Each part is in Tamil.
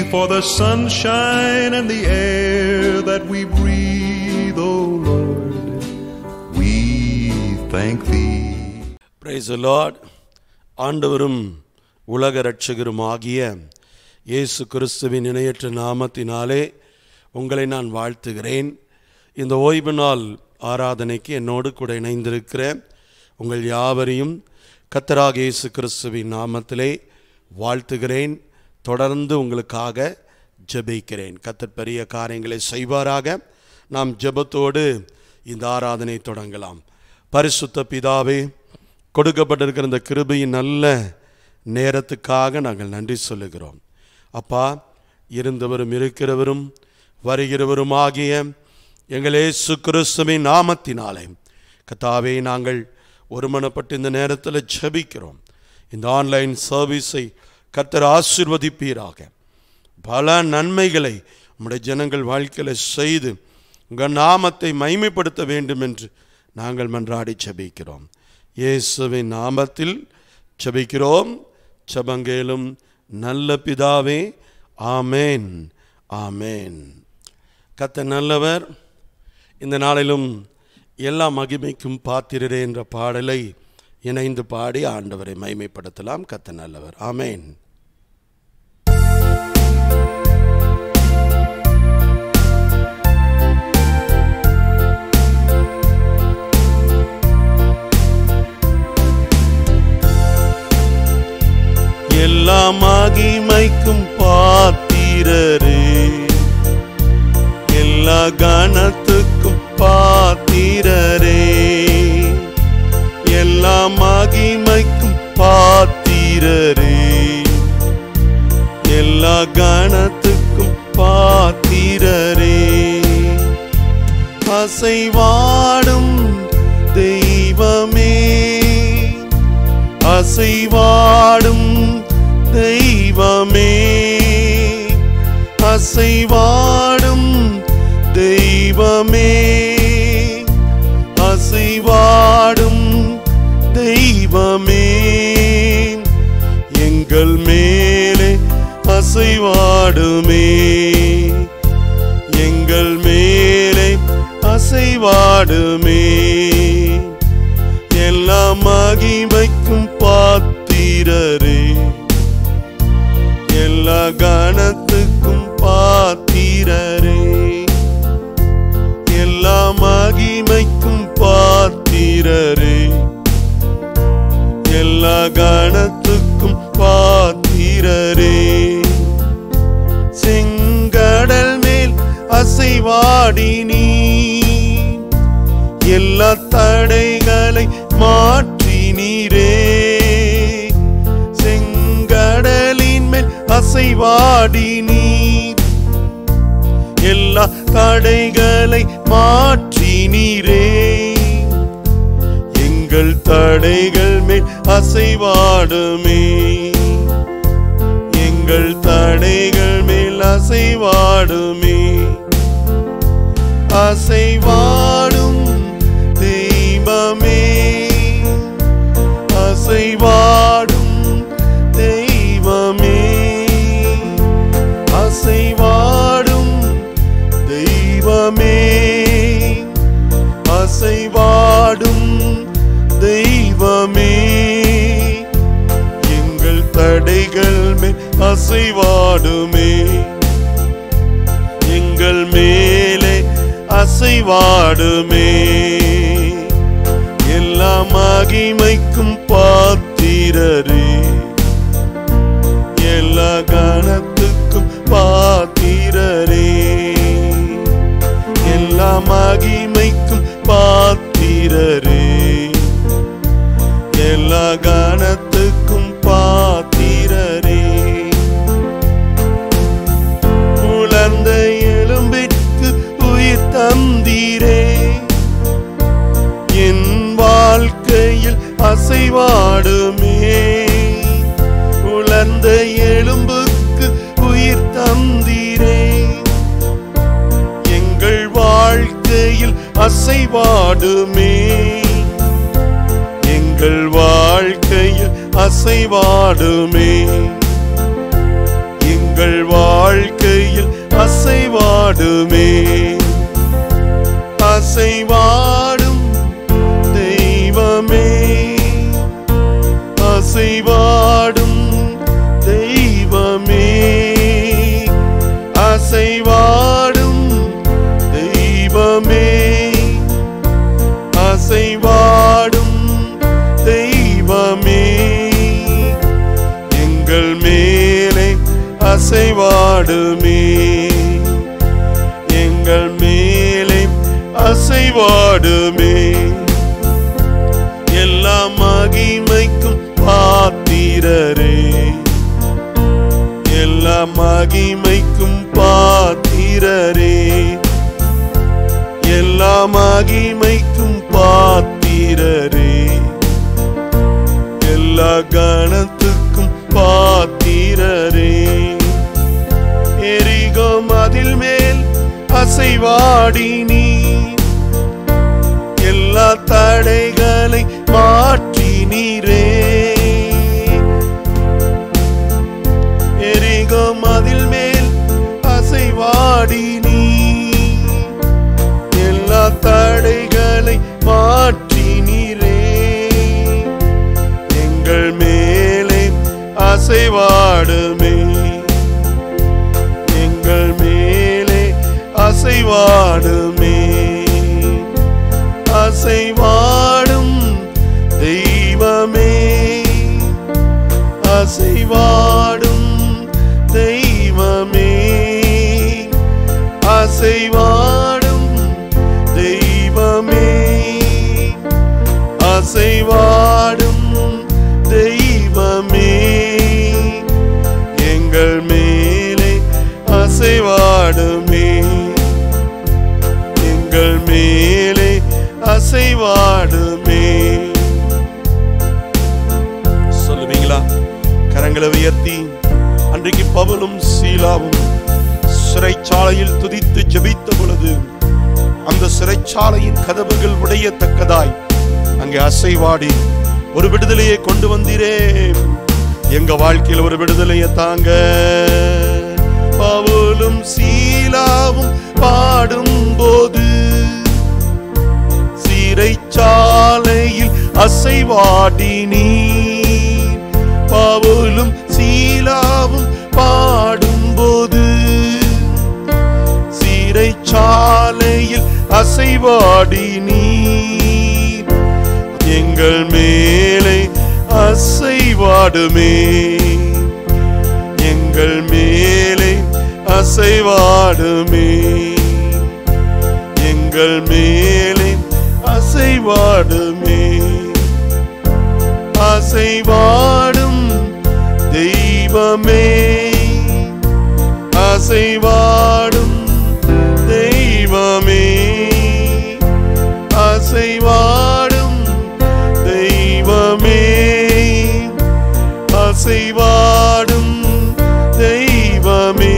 for the sunshine and the air that we breathe, O Lord. We thank Thee. Praise Lord ஆண்டவரும் உலக இரட்சகருமாகிய இயேசு கிறிஸ்துவின் இணையற்ற நாமத்தினாலே உங்களை நான் வாழ்த்துகிறேன் இந்த ஓய்வு நாள் ஆராதனைக்கு என்னோடு கூட இணைந்திருக்கிற உங்கள் யாவரையும் கத்தராக இயேசு கிறிஸ்துவின் நாமத்திலே வாழ்த்துகிறேன் தொடர்ந்து உங்களுக்காக ஜெபிக்கிறேன் கத்தர் பெரிய காரியங்களை செய்வாராக நாம் ஜெபத்தோடு இந்த ஆராதனை தொடங்கலாம் பரிசுத்த பிதாவே கொடுக்கப்பட்டிருக்கிற இந்த கிருபையின் நல்ல நேரத்துக்காக நாங்கள் நன்றி சொல்லுகிறோம் அப்பா இருந்தவரும் இருக்கிறவரும் வருகிறவரும் ஆகிய எங்கள் இயேசு கிறிஸ்துவின் நாமத்தினாலே கத்தாவே நாங்கள் ஒருமனப்பட்டு இந்த நேரத்தில் ஜெபிக்கிறோம் இந்த ஆன்லைன் சர்வீஸை கர்த்தர் ஆசிர்வதிப்பீராக பல நன்மைகளை உம்முடைய ஜனங்கள் வாழ்க்கையில் செய்து உங்கள் நாமத்தை மைமைப்படுத்த வேண்டும் என்று நாங்கள் மன்றாடி ஜெபிக்கிறோம் இயேசுவின் நாமத்தில் ஜெபிக்கிறோம் ஜெபங்கேலும் நல்ல பிதாவே ஆமேன் ஆமேன் கத்த நல்லவர் இந்த நாளிலும் எல்லா மகிமைக்கும் பாத்திரரே என்ற பாடலை இணைந்து பாடி ஆண்டவரை மைமைப்படுத்தலாம் கத்த நல்லவர் ஆமேன் எல்லா மகிமைக்கும் பாத்திரரே எல்லா கணத்துக்கும் பாத்திரரே எல்லா மகிமைக்கும் பாத்திரரே எல்லா கணத்துக்கும் பாத்திரரே அசைவாடும் தெய்வமே அசைவாடும் தெய்வமே அசைவாடும் தெய்வமே அசைவாடும் தெய்வமே எங்கள் மேலே அசைவாடுமே எங்கள் மேலே அசைவாடுமே எல்லா மகிமைக்கும் பாத்திரரே எல்லா கணத்துக்கும் பாத்திரரே எல்லா மகிமைக்கும் பாத்திரரே எல்லா கணத்துக்கும் பாத்திரரே செங்கடல் மேல் அசைவாடினீ எல்லா தடைகளை மாற்றினீரே செங்கடலின் மேல் அசைவாடினீர் எல்லா தடைகளை மாற்றினீரே எங்கள் தடைகள் மேல் அசைவாடுமே எங்கள் தடைகள் மேல் அசைவாடுமே அசைவாடும் தெய்வமே அசைவாடும் தெய்வமே அசைவாடும் தெய்வமே அசைவாடும் தெய்வமே எங்கள் தடைகள் மேல் அசைவாடுமே எங்கள் மேலே அசைவாடுமே எல்லா மகிமைக்கும் பாத்திரரே எல்லா கணத்துக்கும் பாத்திரரே எல்லா மகிமைக்கும் பாத்திரரே எல்லா கணத்துக்கும் பாத்திரரே உலர்ந்த எலும்பிற்கு உயிர் தந்தீரே என் வாழ்க்கையில் அசைவாடுமே உலர்ந்த எலும்புக்கு உயிர் தந்தீரே எங்கள் வாழ்க்கையில் அசைவாடுமே எங்கள் வாழ்க்கையில் அசைவாடுமே எங்கள் எங்கள் வாழ்க்கையில் அசைவாடுமே அசைவாடும் தெய்வமே அசைவாடும் தெய்வமே அசைவாடும் தெய்வமே அசைவாடும் தெய்வமே எங்கள் மேலே அசைவாடுமே எங்கள் மேலே அசைவாடுமே எல்லா மகிமைக்கும் பாத்திரரே எல்லா மகிமைக்கும் பாத்திரரே எல்லா மகிமைக்கும் பாத்திரரே எல்லா கணத்துக்கும் பாத்திரரே எரிகம் அதில் மேல் அசைவாடி நீ எல்லா தடைகளை மாற்றி நீரே எரிகம் அதில் மேல் அசைவாடி நீ எல்லா தடைகளை மாற்றி நீரே எங்கள் மேலே அசைவாடுமே எங்கள் மேலே அசைவாடுமே அசைவாடும் தெய்வமே அசைவாடும் தெய்வமே அசைவாடும் தெய்வமே அசைவாடும் தெய்வமே எங்கள் மேலே அசைவாடுமே எங்கள் மேலே அசைவாடுமே சொல்லுவீங்களா கரங்களை உயர்த்தி அன்றைக்கு பவுலும் சீலாவும் சிறைச்சாலையில் துதித்து ஜெபித்த பொழுது அந்த சிறைச்சாலையின் கதவுகள் உடையத்தக்கதாய் அங்கே அசைவாடி ஒரு விடுதலையை கொண்டு வந்தீரே எங்க வாழ்க்கையில் ஒரு விடுதலையை தாங்க பவுலும் சீலாவும் பாடும்போது சிறைச்சாலையில் அசைவாடி நீர் பவுலும் சீலாவும் பாடும்போது சிறைச்சாலையில் அசைவாடி நீர் எங்கள் மேலே அசைவாடுமே எங்கள் மேலே அசைவாடுமே எங்கள் மேலே அசைவாடுமே அசைவாடும் தெய்வமே அசைவாடும் தெய்வமே அசைவாடும் தெய்வமே அசைவாடும் தெய்வமே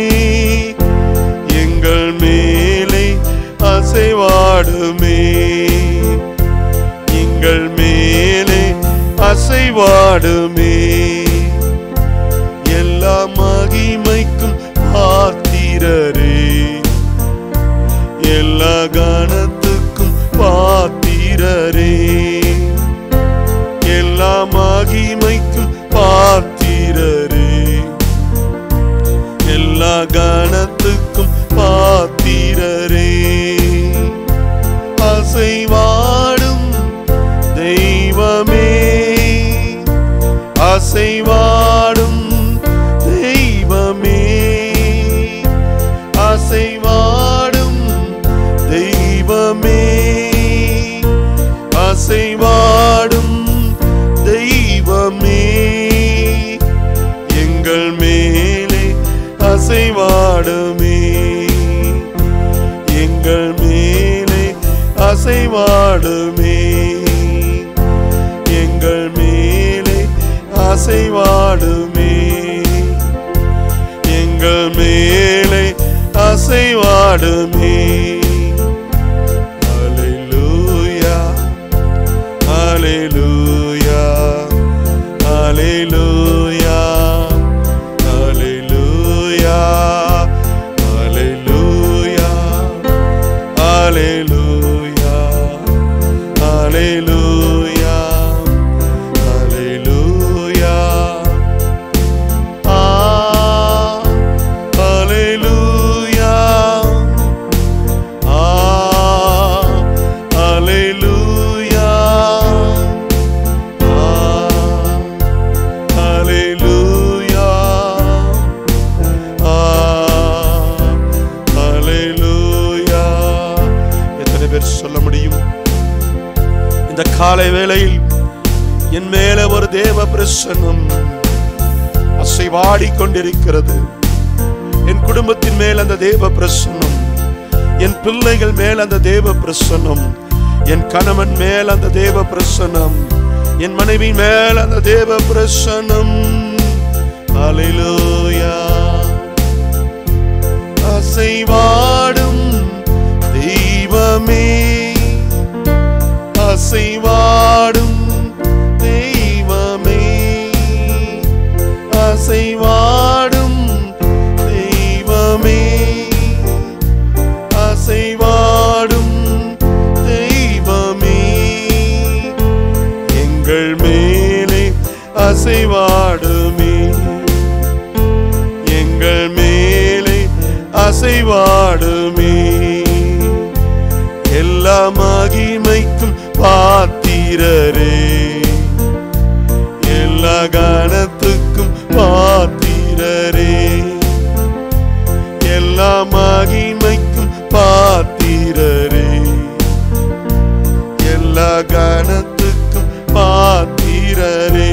எங்கள் மேலே அசைவாடுமே எங்கள் மேலே அசைவாடுமே எல்லா மகிமைக்கும் பாத்திரரே எல்லா கணத்துக்கும் பாத்திரரே எல்லா மகிமைக்கும் பாத்திரரே எல்லா கணத்துக்கும் பாத்திரரே அசைவாடும் தெய்வமே அசைவாடும் தெய்வமே அசைவாடும் தெய்வமே அசைவாடும் தெய்வமே எங்கள் மேலே அசைவாடுமே எங்கள் மேலே அசைவாடுமே எங்கள் மேலே அசைவாடுமே எங்கள் மேலே அசைவாடுமே ஹalleluya ஹalleluya ஹalleluya ஹalleluya இந்த காலை வேளையில் என் மேல ஒரு தேவ பிரசன்னம் அசைவாடிக் கொண்டிருக்கிறது என் குடும்பத்தின் மேல் அந்த தேவ பிரசன்னம் என் பிள்ளைகள் மேல் அந்த தேவ பிரசன்னம் என் கணவன் மேல் அந்த தேவ பிரசன்னம் என் மனைவி மேல் அந்த தேவ பிரசன்னம் ஹalleluya அசைவாடும் தெய்வமே அசைவாடும் தெய்வமே அசைவாடும் தெய்வமே அசைவாடும் தெய்வமே எங்கள் மேலே அசைவாடுமே எங்கள் மேலே அசைவாடுமே எல்லா மகிமைக்கும் பாத்திரரே எல்லா கணத்துக்கும் பாத்திரரே எல்லா மகிமைக்கும் பாத்திரரே எல்லா கணத்துக்கும் பாத்திரரே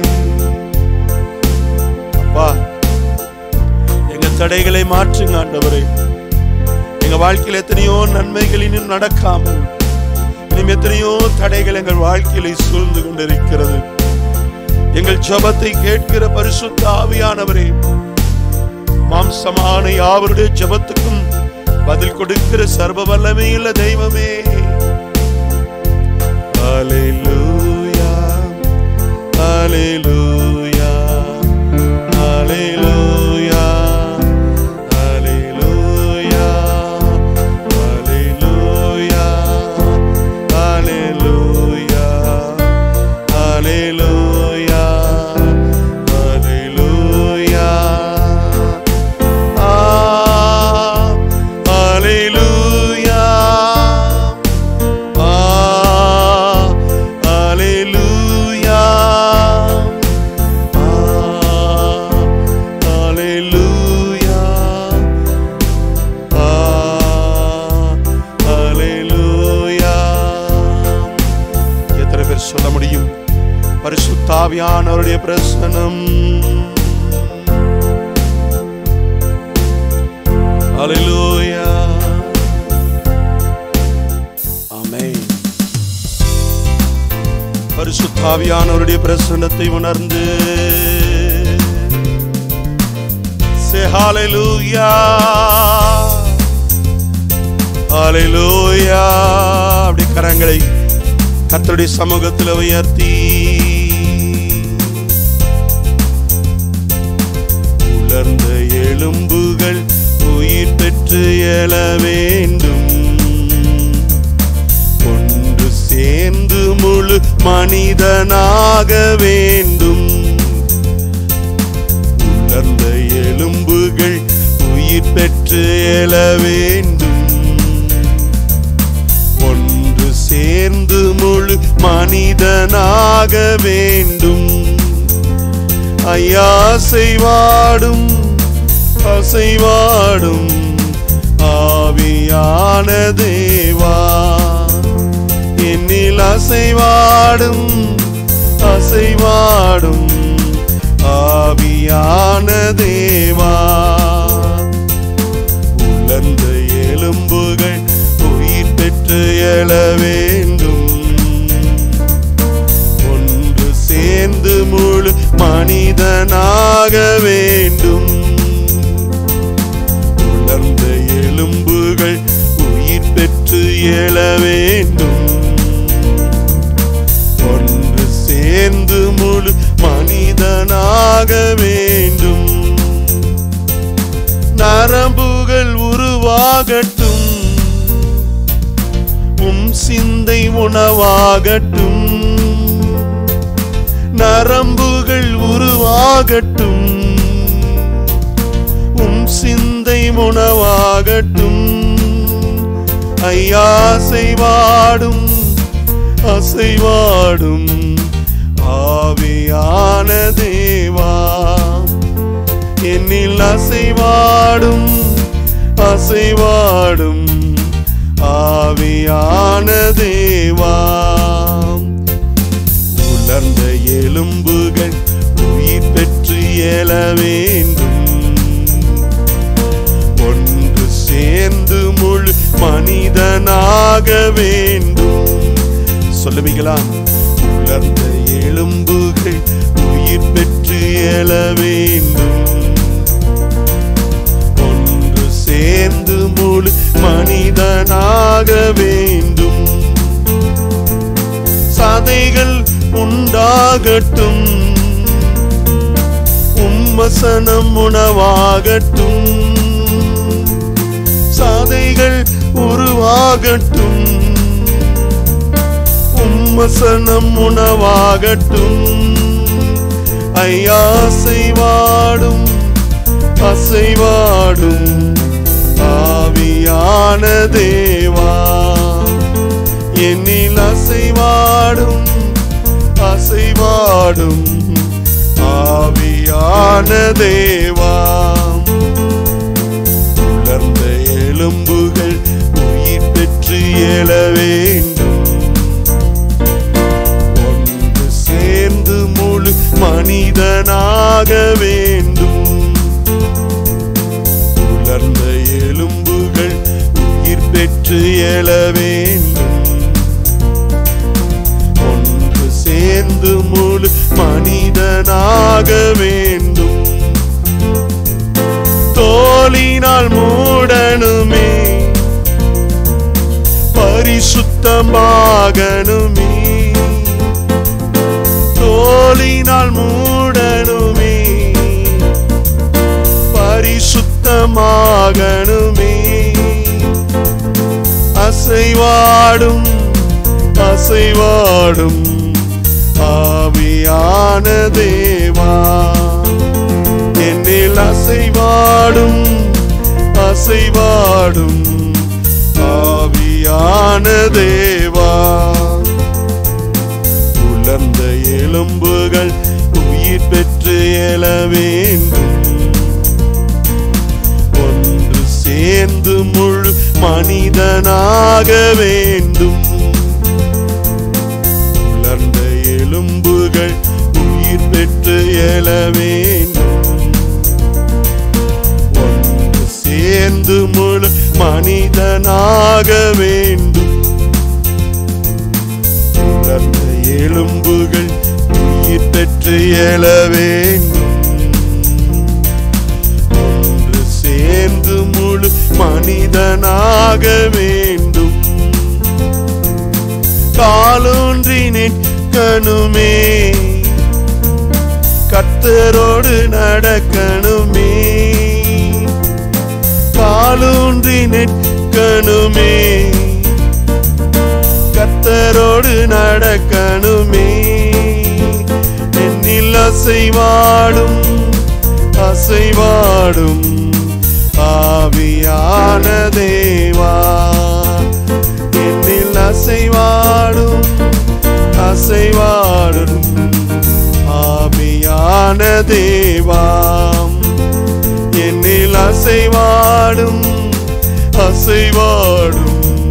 அப்பா எங்க தடைகளை மாற்றுங்க ஆண்டவரே எங்க வாழ்க்கையில் எத்தனையோ நன்மைகள் இன்னும் நடக்காமல் இன்னும் எத்தனையோ தடைகள் எங்கள் வாழ்க்கையில சூழ்ந்து கொண்டிருக்கிறது எங்கள் ஜபத்தை கேட்கிற பரிசுத்த ஆவியானவரே மாம்சமான யாவருடைய ஜபத்துக்கும் பதில் கொடுக்கிற சர்வ வல்லமையுள்ள தெய்வமே Hallelujah. Hallelujah. Hallelujah. Hallelujah. Hallelujah. Hallelujah. Hallelujah. Hallelujah. Ah, Hallelujah. Ah, Hallelujah. Ah, Hallelujah. Ah, Hallelujah. எத்தனை பேர் சொல்ல முடியும் பரிசுத்தாவியானவருடைய பிரசனம் Hallelujah. ஆமென் பரிசுத்தாவியானவருடைய பிரசன்னத்தை உணர்ந்து Say hallelujah. Hallelujah. அப்படி கரங்களை கர்த்தருடைய சமூகத்தில் உயர்த்தி உலர்ந்த எலும்புகள் உயிர் பெற்று எழ வேண்டும் ஒன்று சேர்ந்து முழு மனிதனாக வேண்டும் உலர்ந்த எலும்புகள் உயிர் பெற்று எழ வேண்டும் ஒன்று சேர்ந்து முழு மனிதனாக வேண்டும் ஐயா அசைவாடும் அசைவாடும் ஆவியான தேவா என்னில் அசைவாடும் அசைவாடும் ஆவியான தேவா உலர்ந்த எலும்புகள் உயிர் பெற்று எழ வேண்டும் ஒன்று சேர்ந்து முழு மனிதனாக வேண்டும் உலர்ந்த எலும்புகள் உயிர் பெற்று எழ வேண்டும் ஒன்று சேர்ந்து முழு மனிதனாக வேண்டும் நரம்புகள் உருவாகட்டும் உம் சிந்தை உணவாகட்டும் நரம்புகள் உருவாகட்டும் உம் சிந்தை உணவாகட்டும் ஐயா அசைவாடும் அசைவாடும் ஆவியான தேவா என்னில் அசைவாடும் அசைவாடும் ஆவியான தேவா எலும்புகள் உயிர் பெற்று எழ வேண்டும் ஒன்று சேர்ந்து முழு மனிதனாக வேண்டும் சொல்லுவீங்களா உலர்ந்த எலும்புகள் உயிர் பெற்று எழ வேண்டும் ஒன்று சேர்ந்து முழு மனிதனாக வேண்டும் சதைகள் உண்டாகட்டும் உம்மசனம் உணவாகட்டும் சாதைகள் உருவாகட்டும் உம்மசனம் உணவாகட்டும் ஐயா அசைவாடும் அசைவாடும் ஆவியான தேவா என்னில் அசைவாடும் அசைவாடும் ஆவியான தேவா உலர்ந்த எலும்புகள் உயிர் பெற்று எழ வேண்டும் ஒன்று சேர்ந்து முழு மனிதனாக வேண்டும் உலர்ந்த எலும்புகள் உயிர் பெற்று எழ வேண்டும் ஒன்று சேர்ந்து முழு மனிதனாக வேண்டும் தோலினால் மூடனுமே பரிசுத்தமாகனுமே தோலினால் மூடனுமே பரிசுத்தமாகனுமே அசைவாடும் அசைவாடும் ஆவியான தேவா என்னில் அசைவாடும் அசைவாடும் ஆவியான தேவா உலர்ந்த எலும்புகள் உயிர் பெற்று எழ வேண்டும் ஒன்று சேர்ந்து முழு மனிதனாக வேண்டும் உலர்ந்த எலும்புகள் உயிர் பெற்று எழ வேண்டும் ஒன்று சேர்ந்து முழு மனிதனாக வேண்டும் உலர்ந்த எலும்புகள் உயிர் பெற்று எழ வேண்டும் ஒன்று சேர்ந்து முழு மனிதனாக வேண்டும் காலூன்றி நிற்கணுமே கத்தரோடு நடக்கணுமே காலூன்றி நிற்கணுமே கத்தரோடு நடக்கணுமே என்னில் அசைவாடும் அசைவாடும் ஆவியான தேவா என்னில் அசைவாடும் அசைவாடும் ஆவியான தேவாம் என்னில் அசைவாடும் அசைவாடும்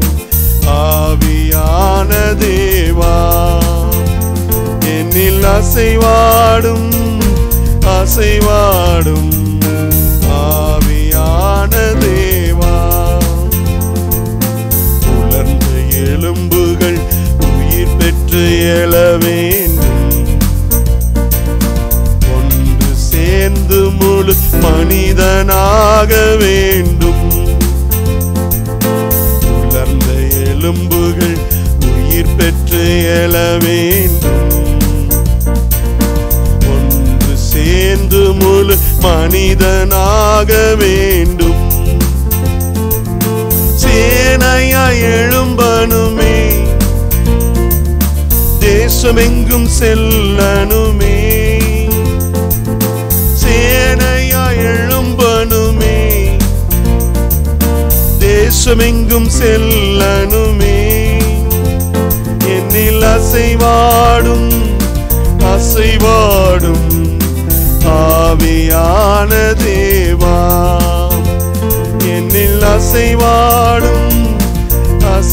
ஆவியான தேவா என்னில் அசைவாடும் அசைவாடும் ஆவியான தேவா உலர்ந்த எலும்புகள் உயிர் பெற்று எழ வேண்டும் ஒன்று சேர்ந்து முழு மனிதனாக வேண்டும் உலர்ந்த எலும்புகள் உயிர் பெற்று எழ வேண்டும் ஒன்று சேர்ந்து முழு மனிதனாக வேண்டும் சேனையா எழும்பனுமே தேசமெங்கும் செல்லனுமே சேனையா எழும்பனுமே தேசமெங்கும் செல்லனுமே என்னில் அசைவாடும் அசைவாடும் ஆவியான தேவா என்னில் அசைவாடும்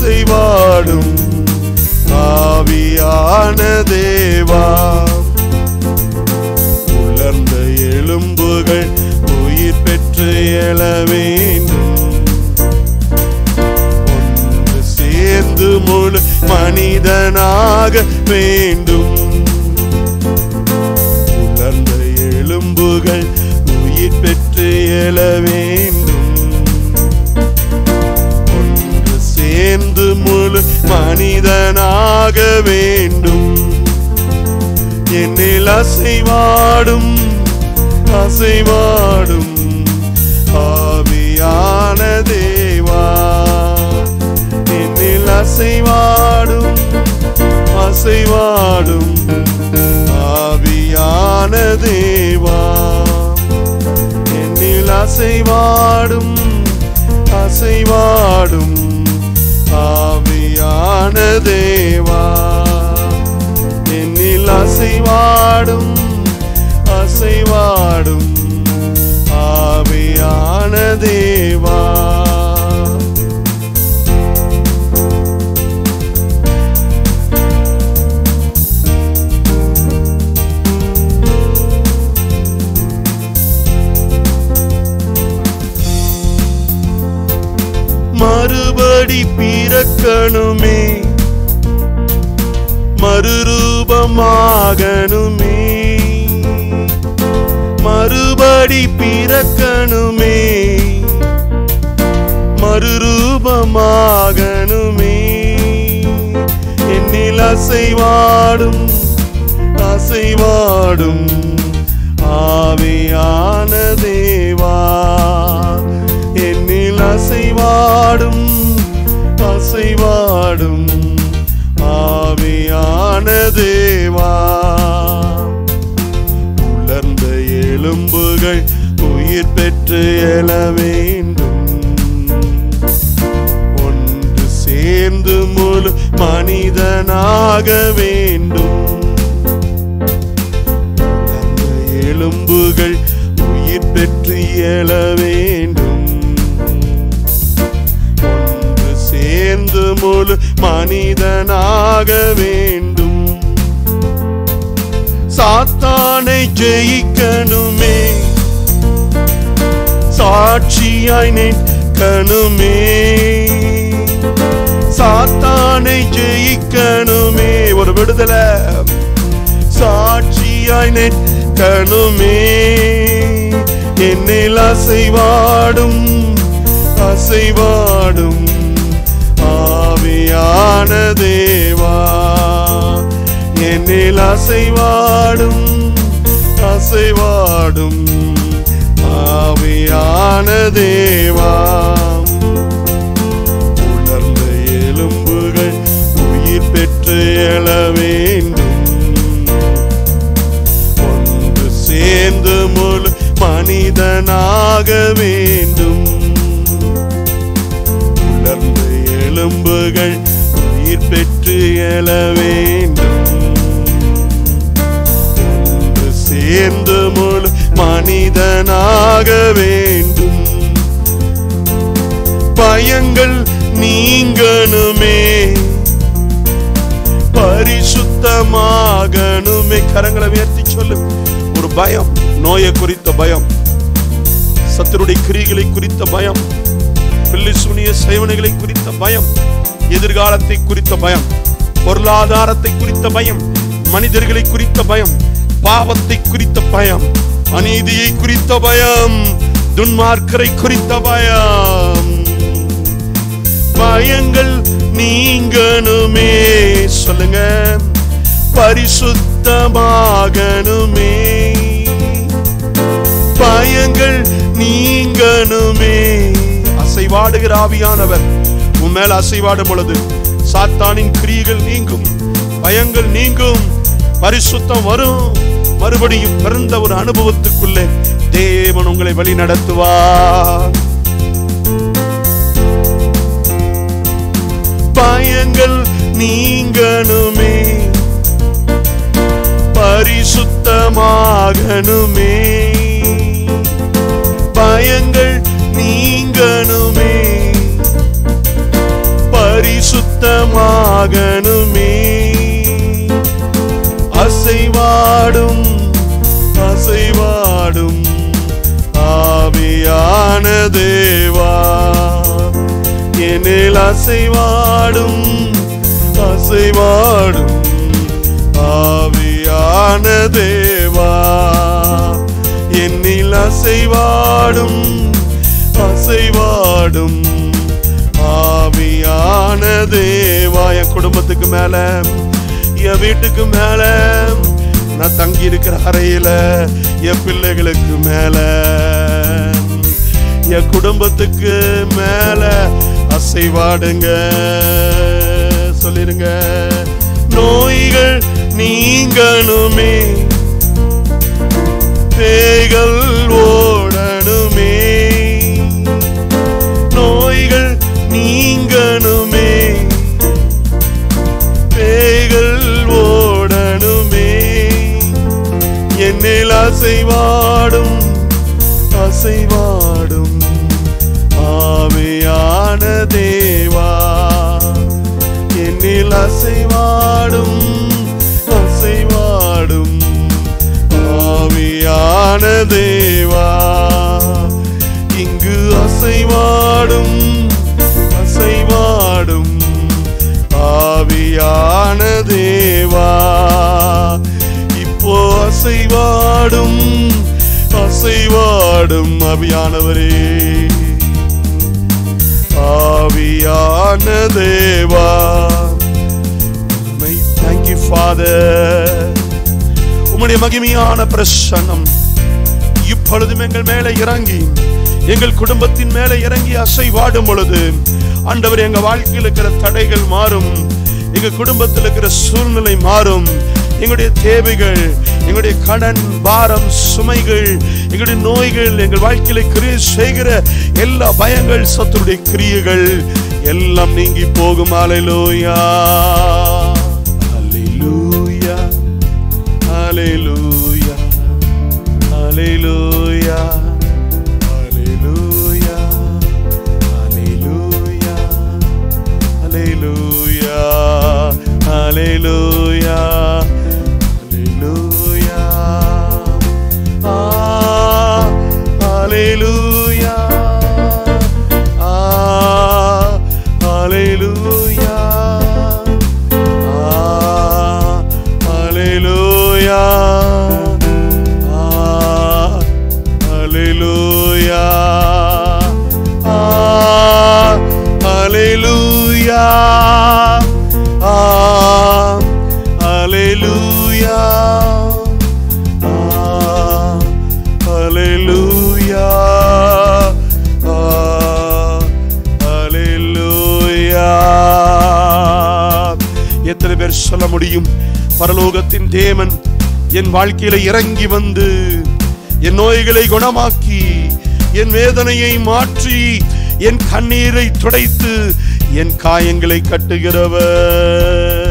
அசைவாடும் ஆவியான தேவா எழ வேண்டும் ஒன்று சேர்ந்து முழு மனிதனாக வேண்டும் உலர்ந்த எலும்புகள் உயிர் பெற்று எழ வேண்டும் ஒன்று சேர்ந்து முழு மனிதனாக வேண்டும் என்னில் அசைவாடும் அசைவாடும் ஆவியான தேவா என்னில் அசைவாடும் அசைவாடும் ஆவியான தேவா என்னில் அசைவாடும் அசைவாடும் ஆவியான தேவா என்னில் அசைவாடும் அசைவாடும் ஆவியான தேவா மறுபடி பிறக்கணுமே மறுரூபமாகணுமே மறுபடி பிறக்கணுமே மறுரூபமாகணுமே என்னில் அசைவாடும் அசைவாடும் ஆவியான தேவா என்னில் அசைவாடும் அசைவாடும் ஆவியான தேவா உலர்ந்த எலும்புகள் உயிர் பெற்று எழ வேண்டும் ஒன்று சேர்ந்து முழு மனிதனாக வேண்டும் உலர்ந்த எலும்புகள் உயிர் பெற்று எழ வேண்டும் ஒன்று சேர்ந்து முழு மனிதனாக வேண்டும் சாத்தானை ஜெயிக்கணுமே சாட்சியாய் நிற்கணுமே சாத்தானை ஜெயிக்கணுமே ஒரு விடுதலை சாட்சியாய் நிற்கணுமே என்னில் அசைவாடும் அசைவாடும் ஆவியான தேவா என்னில் அசைவாடும் அசைவாடும் ஆவியான தேவா உலர்ந்த எலும்புகள் உயிர் பெற்று எழ வேண்டும் ஒன்று சேர்ந்து முழு மனிதனாக வேண்டும் உலர்ந்த எலும்புகள் உயிர் பெற்று எழ வேண்டும் ஒன்று சேர்ந்து முழு மனிதனாக வேண்டும் பயங்கள் நீங்கணுமே பரிசுத்தமாகணுமே கரங்களை உயர்த்தி சொல்லு ஒரு பயம் நோயை குறித்த பயம் சத்துருடைய கிரிகளை குறித்த பயம் பில்லி சுனிய சேவனைகளை குறித்த பயம் எதிர்காலத்தை குறித்த பயம் பொருளாதாரத்தை குறித்த பயம் மனிதர்களை குறித்த பயம் பாவத்தை குறித்த பயம் அநீதியை குறித்த பயம் துன்மார்க்கரை குறித்த பயம் பயங்கள் நீங்கணுமே சொல்லுங்க பரிசுத்தமாகணுமே பயங்கள் நீங்கணுமே அசைவாடுகிற ஆவியானவர் உன் மேல அசைவாடும் பொழுது சாத்தானின் கிரியைகள் நீங்கும் பயங்கள் நீங்கும் பரிசுத்தம் வரும் மறுபடியும் பிறந்த ஒரு அனுபவத்துக்குள்ளே தேவன் உங்களை வழி நடத்துவார் பயங்கள் நீங்கணுமே பரிசுத்தமாகணுமே பயங்கள் நீங்கணுமே பரிசுத்தமாகணுமே அசைவாடும் அசைவாடும் ஆவியான ஆவியான தேவா என்னில் அசைவாடும் அசைவாடும் ஆவியான தேவா என்னில் அசைவாடும் அசைவாடும் ஆவியான தேவா என் குடும்பத்துக்கு மேல என் வீட்டுக்கு மேல நான் தங்கி இருக்கிற அறையில என் பிள்ளைகளுக்கு மேல என் குடும்பத்துக்கு மேல அசைவாடுங்க சொல்லிருங்க நோய்கள் நீங்கணுமே பேய்கள் ஓடணுமே நோய்கள் நீங்கணுமே பேய்கள் ஓடணுமே என்னில் அசைவாடும் அசைவாடும் ஆவியான தேவா என்னில் அசைவாடும் அசைவாடும் ஆவியான தேவா இங்கு அசைவாடும் அசைவாடும் ஆவியான தேவா இப்போ அசைவாடும் அசைவாடும் ஆவியானவரே ஆவியான தேவா தேங்க்யூ ஃபாதர் உம்முடைய மகிமையான பிரசன்னம் இப்பொழுதும் எங்கள் மேலே இறங்கி எங்கள் குடும்பத்தின் மேலே இறங்கி அசைவாடும் பொழுது ஆண்டவர் எங்க வாழ்க்கையில் இருக்கிற தடைகள் மாறும் எங்க குடும்பத்தில் இருக்கிற சூழ்நிலை மாறும் எங்களுடைய தேவைகள் எங்களுடைய கடன் பாரம் சுமைகள் எங்களுடைய நோய்கள் எங்கள் வாழ்க்கையில கிரியை செய்கிற எல்லா பயங்கள் சத்துருடைய கிரியைகள் எல்லாம் நீங்கி போகும் அலையிலோயா அலையிலூயா Hallelujah. Hallelujah. Hallelujah. Hallelujah. Hallelujah. Hallelujah. Hallelujah. Ah, hallelujah. Ah, hallelujah. Ah, hallelujah. Ah, hallelujah. Ah, hallelujah. Ah, hallelujah. Ah, hallelujah. Ah, hallelujah. எத்தனை பேர் சொல்ல முடியும் பரலோகத்தின் தேவன் என் வாழ்க்கையில இறங்கி வந்து என் நோய்களை குணமாக்கி என் வேதனையை மாற்றி என் கண்ணீரை துடைத்து என் காயங்களை கட்டுகிறவர்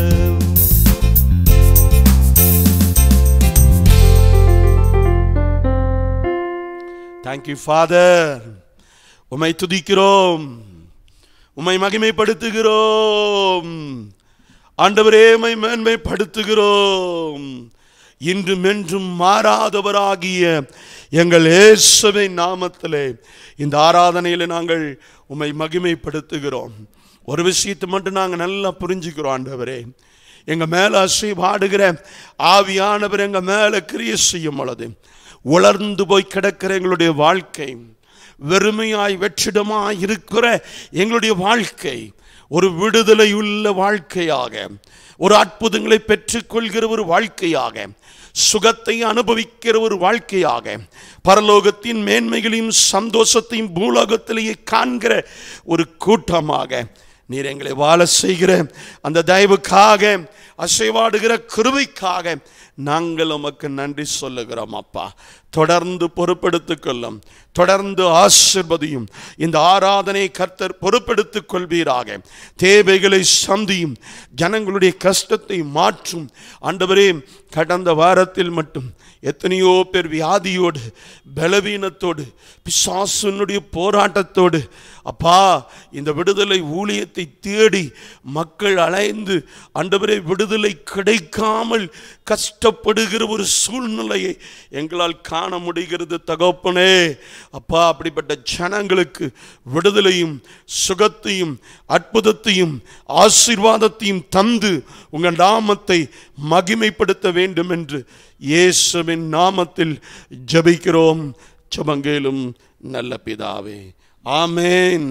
தேங்க்யூ ஃபாதர் உம்மை துதிக்கிறோம் உம்மை மகிமைப்படுத்துகிறோம் ஆண்டவரே உம்மை மேன்மைப்படுத்துகிறோம் இன்றும் என்றும் மாறாதவராகிய எங்கள் இயேசுவின் நாமத்திலே இந்த ஆராதனையில் நாங்கள் உம்மை மகிமைப்படுத்துகிறோம் ஒரு விஷயத்தை மட்டும் நாங்கள் நல்லா புரிஞ்சுக்கிறோம் ஆண்டவரே எங்க மேல அசைவாடுகிற ஆவியானவர் எங்க மேல கிரியை செய்யும் பொழுது உலர்ந்து போய் கிடக்கிற எங்களுடைய வாழ்க்கை வெறுமையாய் வெற்றிடமாய் இருக்கிற எங்களுடைய வாழ்க்கை ஒரு விடுதலை உள்ள வாழ்க்கையாக ஒரு அற்புதங்களை பெற்றுக்கொள்கிற ஒரு வாழ்க்கையாக சுகத்தை அனுபவிக்கிற ஒரு வாழ்க்கையாக பரலோகத்தின் மேன்மைகளையும் சந்தோஷத்தையும் பூலோகத்திலேயே காண்கிற ஒரு கூட்டமாக நீர் எங்களை வாழ செய்கிற அந்த தயவுக்காக அசைவாடுகிற கிருபைக்காக நாங்கள் உமக்கு நன்றி சொல்லுகிறோம் அப்பா தொடர்ந்து பொறுப்பெடுத்துக் கொள்ளும் தொடர்ந்து ஆசிர்வதியும் இந்த ஆராதனை கர்த்தர் பொறுப்பெடுத்துக் கொள்வீராக தேவைகளை சந்தியும் ஜனங்களுடைய கஷ்டத்தை மாற்றும் ஆண்டவரே கடந்த வாரத்தில் மட்டும் எத்தனையோ பேர் வியாதியோடு பலவீனத்தோடு பிசாசுனுடைய போராட்டத்தோடு அப்பா இந்த விடுதலை ஊழியத்தை தேடி மக்கள் அலைந்து ஆண்டவரே விடுதலை கிடைக்காமல் கஷ்டப்படுகிற ஒரு சூழ்நிலையை எங்களால் காண முடிகிறது தகப்பனே அப்பா அப்படிப்பட்ட ஜனங்களுக்கு விடுதலையும் சுகத்தையும் அற்புதத்தையும் ஆசீர்வாதத்தையும் தந்து உங்கள் நாமத்தை மகிமைப்படுத்த வேண்டும் என்று இயேசுவின் நாமத்தில் ஜெபிக்கிறோம் ஜெபங்கேலும் நல்ல பிதாவே ஆமேன்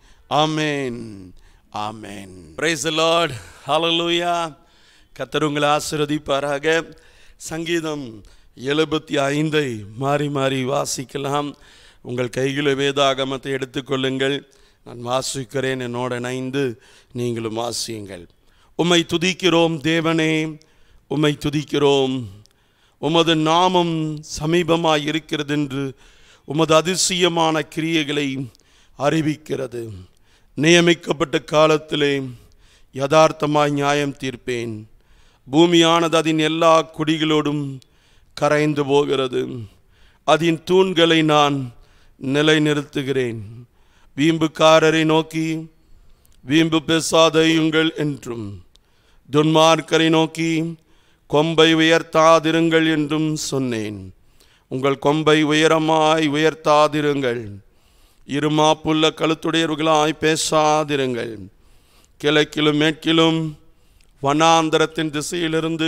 ஆமேன் ஆமேன் பிரைஸ் லார்ட் ஹalleluya கர்த்தர் உங்களை ஆசீர்வதிப்பாராக சங்கீதம் எழுபத்தி ஐந்தை மாறி மாறி வாசிக்கலாம் உங்கள் கையில் வேதாகமத்தை எடுத்துக்கொள்ளுங்கள் நான் வாசிக்கிறேன் என்னோட இணைந்து நீங்களும் வாசியுங்கள் உம்மை துதிக்கிறோம் தேவனே உம்மை துதிக்கிறோம் உமது நாமம் சமீபமாய் இருக்கிறது என்று உமது அதிசயமான கிரியைகளை அறிவிக்கிறது நியமிக்கப்பட்ட காலத்திலே யதார்த்தமாய் நியாயம் தீர்ப்பேன் பூமியானது அதன் எல்லா குடிகளோடும் கரைந்து போகிறது அதன் தூண்களை நான் நிலைநிறுத்துகிறேன் வீம்புக்காரரை நோக்கி வீம்பு பேசாதையுங்கள் என்றும் துன்மார்க்கரை நோக்கி கொம்பை உயர்த்தாதிருங்கள் என்றும் சொன்னேன் உங்கள் கொம்பை உயரமாய் உயர்த்தாதிருங்கள் இருமாப்புள்ள கழுத்துடையவர்களாய் பேசாதிருங்கள் கிழக்கிலும் மேற்கிலும் வனாந்தரத்தின் திசையிலிருந்து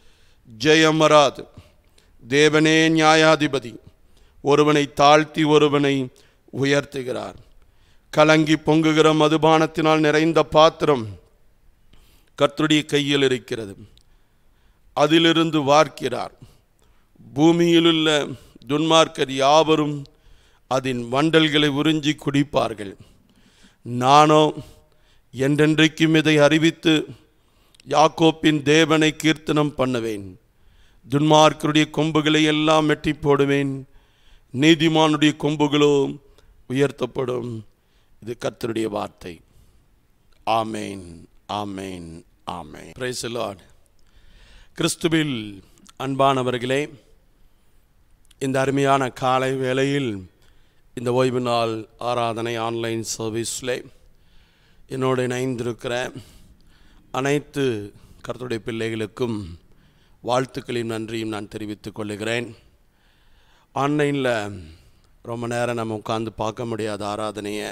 ஜெயம் வராது தேவனே நியாயாதிபதி ஒருவனை தாழ்த்தி ஒருவனை உயர்த்துகிறார் கலங்கி பொங்குகிற மதுபானத்தினால் நிறைந்த பாத்திரம் கர்த்தருடைய கையில் இருக்கிறது அதிலிருந்து வார்க்கிறார் பூமியிலுள்ள துன்மார்க்கர் யாவரும் அதன் வண்டல்களை உறிஞ்சி குடிப்பார்கள் நானோ என்றென்றைக்கும் இதை அறிவித்து யாக்கோப்பின் தேவனை கீர்த்தனம் பண்ணுவேன் துன்மார்க்கருடைய கொம்புகளை எல்லாம் வெட்டி போடுவேன் நீதிமானுடைய கொம்புகளோ உயர்த்தப்படும் இது கர்த்தருடைய வார்த்தை ஆமேன் ஆமேன் ஆமேன் பிரைஸ் லார்ட் கிறிஸ்துவில் அன்பானவர்களே இந்த அருமையான காலை வேளையில் இந்த ஓய்வு நாள் ஆராதனை ஆன்லைன் சர்வீஸில் என்னோடு இணைந்திருக்கிற அனைத்து கர்த்தருடைய பிள்ளைகளுக்கும் வாழ்த்துக்களையும் நன்றியும் நான் தெரிவித்துக் கொள்ளுகிறேன் ஆன்லைனில் ரொம்ப நேரம் நம்ம உட்காந்து பார்க்க முடியாத ஆராதனையை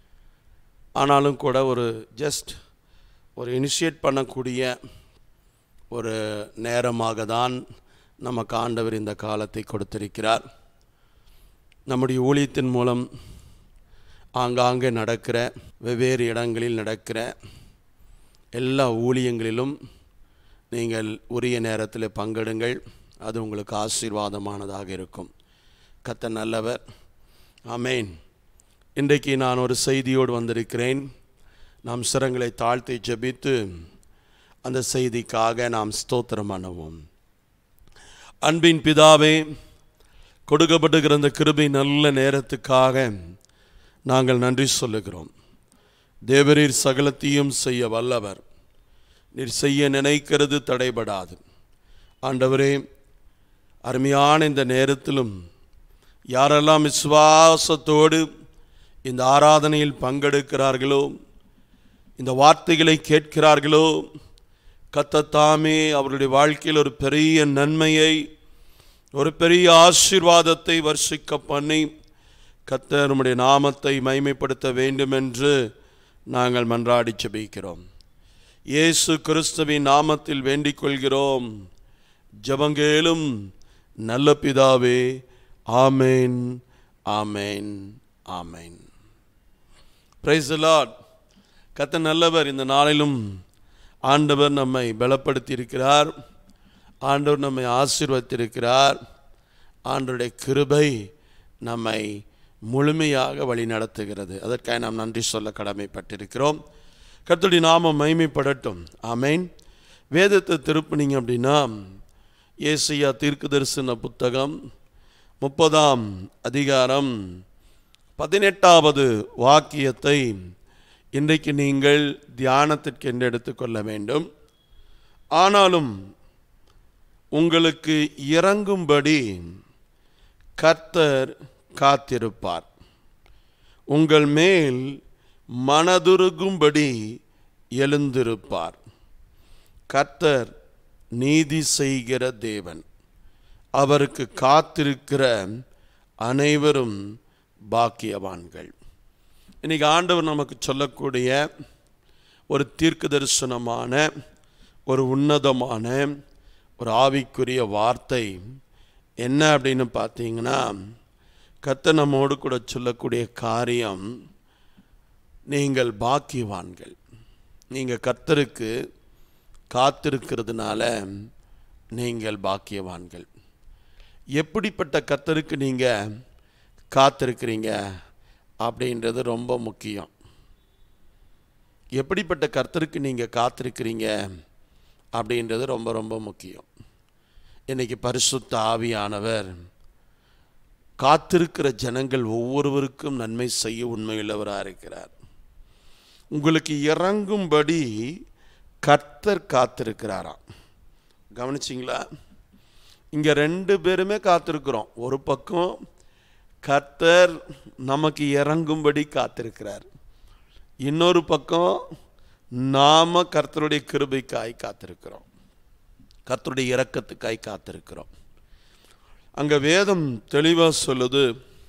ஆனாலும் கூட ஒரு ஜஸ்ட் ஒரு இனிஷியேட் பண்ணக்கூடிய ஒரு நேரமாக தான் நமக்கு ஆண்டவர் இந்த காலத்தை கொடுத்திருக்கிறார் நம்முடைய ஊழியத்தின் மூலம் ஆங்காங்கே நடக்கிற வெவ்வேறு இடங்களில் நடக்கிற எல்லா ஊழியங்களிலும் நீங்கள் உரிய நேரத்தில் பங்கெடுங்கள் அது உங்களுக்கு ஆசீர்வாதமானதாக இருக்கும் கத்த நல்லவர் ஆமேன் இன்றைக்கு நான் ஒரு செய்தியோடு வந்திருக்கிறேன் நாம் சிரங்களை தாழ்த்தி ஜெபித்து அந்த செய்திக்காக நாம் ஸ்தோத்திரம் பண்ணுவோம் அன்பின் பிதாவே கொடுக்கப்படுகிற அந்த கிருபை நல்ல நேரத்துக்காக நாங்கள் நன்றி சொல்லுகிறோம் தேவரீர் சகலத்தையும் செய்ய வல்லவர் நீர் செய்ய நினைக்கிறது தடைபடாது ஆண்டவரே அருமையான இந்த நேரத்திலும் யாரெல்லாம் விசுவாசத்தோடு இந்த ஆராதனையில் பங்கெடுக்கிறார்களோ இந்த வார்த்தைகளை கேட்கிறார்களோ கத்தத்தாமே அவர்களுடைய வாழ்க்கையில் ஒரு பெரிய நன்மையை ஒரு பெரிய ஆசீர்வாதத்தை வர்ஷிக்க பண்ணி கத்தர் நம்முடைய நாமத்தை மைமைப்படுத்த வேண்டும் என்று நாங்கள் மன்றாடி ஜெபிக்கிறோம் இயேசு கிறிஸ்துவின் நாமத்தில் வேண்டிக் கொள்கிறோம் ஜபங்கேலும் நல்ல பிதாவே ஆமேன் ஆமேன் ஆமேன் பிரைஸ் லார்ட் கத்த நல்லவர் இந்த நாளிலும் ஆண்டவர் நம்மை பலப்படுத்தி இருக்கிறார் ஆண்டவர் நம்மை ஆசீர்வத்திருக்கிறார் ஆண்டவருடைய கிருபை நம்மை முழுமையாக வழி நடத்துகிறது அதற்காக நாம் நன்றி சொல்ல கடமைப்பட்டிருக்கிறோம் கர்த்தருடைய நாமம் மைமைப்படட்டும் ஆமேன் வேதத்தை திருப்பினீங்க அப்படின்னா ஏசியா தீர்க்கு தரிசன புத்தகம் முப்பதாம் அதிகாரம் பதினெட்டாவது வாக்கியத்தை இன்றைக்கு நீங்கள் தியானத்திற்கு என்று எடுத்துக்கொள்ள வேண்டும் ஆனாலும் உங்களுக்கு இறங்கும்படி கர்த்தர் காத்திருப்பார் உங்கள் மேல் மனதுருகும்படி எழுந்திருப்பார் கர்த்தர் நீதி செய்கிற தேவன் அவருக்கு காத்திருக்கிற அனைவரும் பாக்கியவான்கள் இன்னைக்கு ஆண்டவர் நமக்கு சொல்லக்கூடிய ஒரு தீர்க்க தரிசனமான ஒரு உன்னதமான ஒரு ஆவிக்குரிய வார்த்தை என்ன அப்படின்னு பார்த்தீங்கன்னா கத்த நம்மோடு கூட சொல்லக்கூடிய காரியம் நீங்கள் பாக்கியவான்கள் நீங்கள் கர்த்தருக்கு காத்திருக்கிறதுனால நீங்கள் பாக்கியவான்கள் எப்படிப்பட்ட கர்த்தருக்கு நீங்கள் காத்திருக்கிறீங்க அப்படின்றது ரொம்ப முக்கியம் எப்படிப்பட்ட கர்த்தருக்கு நீங்கள் காத்திருக்கிறீங்க அப்படின்றது ரொம்ப ரொம்ப முக்கியம் இன்னைக்கு பரிசுத்த ஆவியானவர் காத்திருக்கிற ஜனங்கள் ஒவ்வொருவருக்கும் நன்மை செய்ய உண்மையுள்ளவராக இருக்கிறார் உங்களுக்கு இறங்கும்படி கர்த்தர் காத்திருக்கிறாராம் கவனிச்சிங்களா இங்கே ரெண்டு பேருமே காத்திருக்கிறோம் ஒரு பக்கம் கர்த்தர் நமக்கு இறங்கும்படி காத்திருக்கிறார் இன்னொரு பக்கம் நாம கர்த்தருடைய கிருபைக்காய் காத்திருக்கிறோம் கர்த்தருடைய இரக்கத்துக்காய் காத்திருக்கிறோம் அங்க வேதம் தெளிவாக சொல்லுது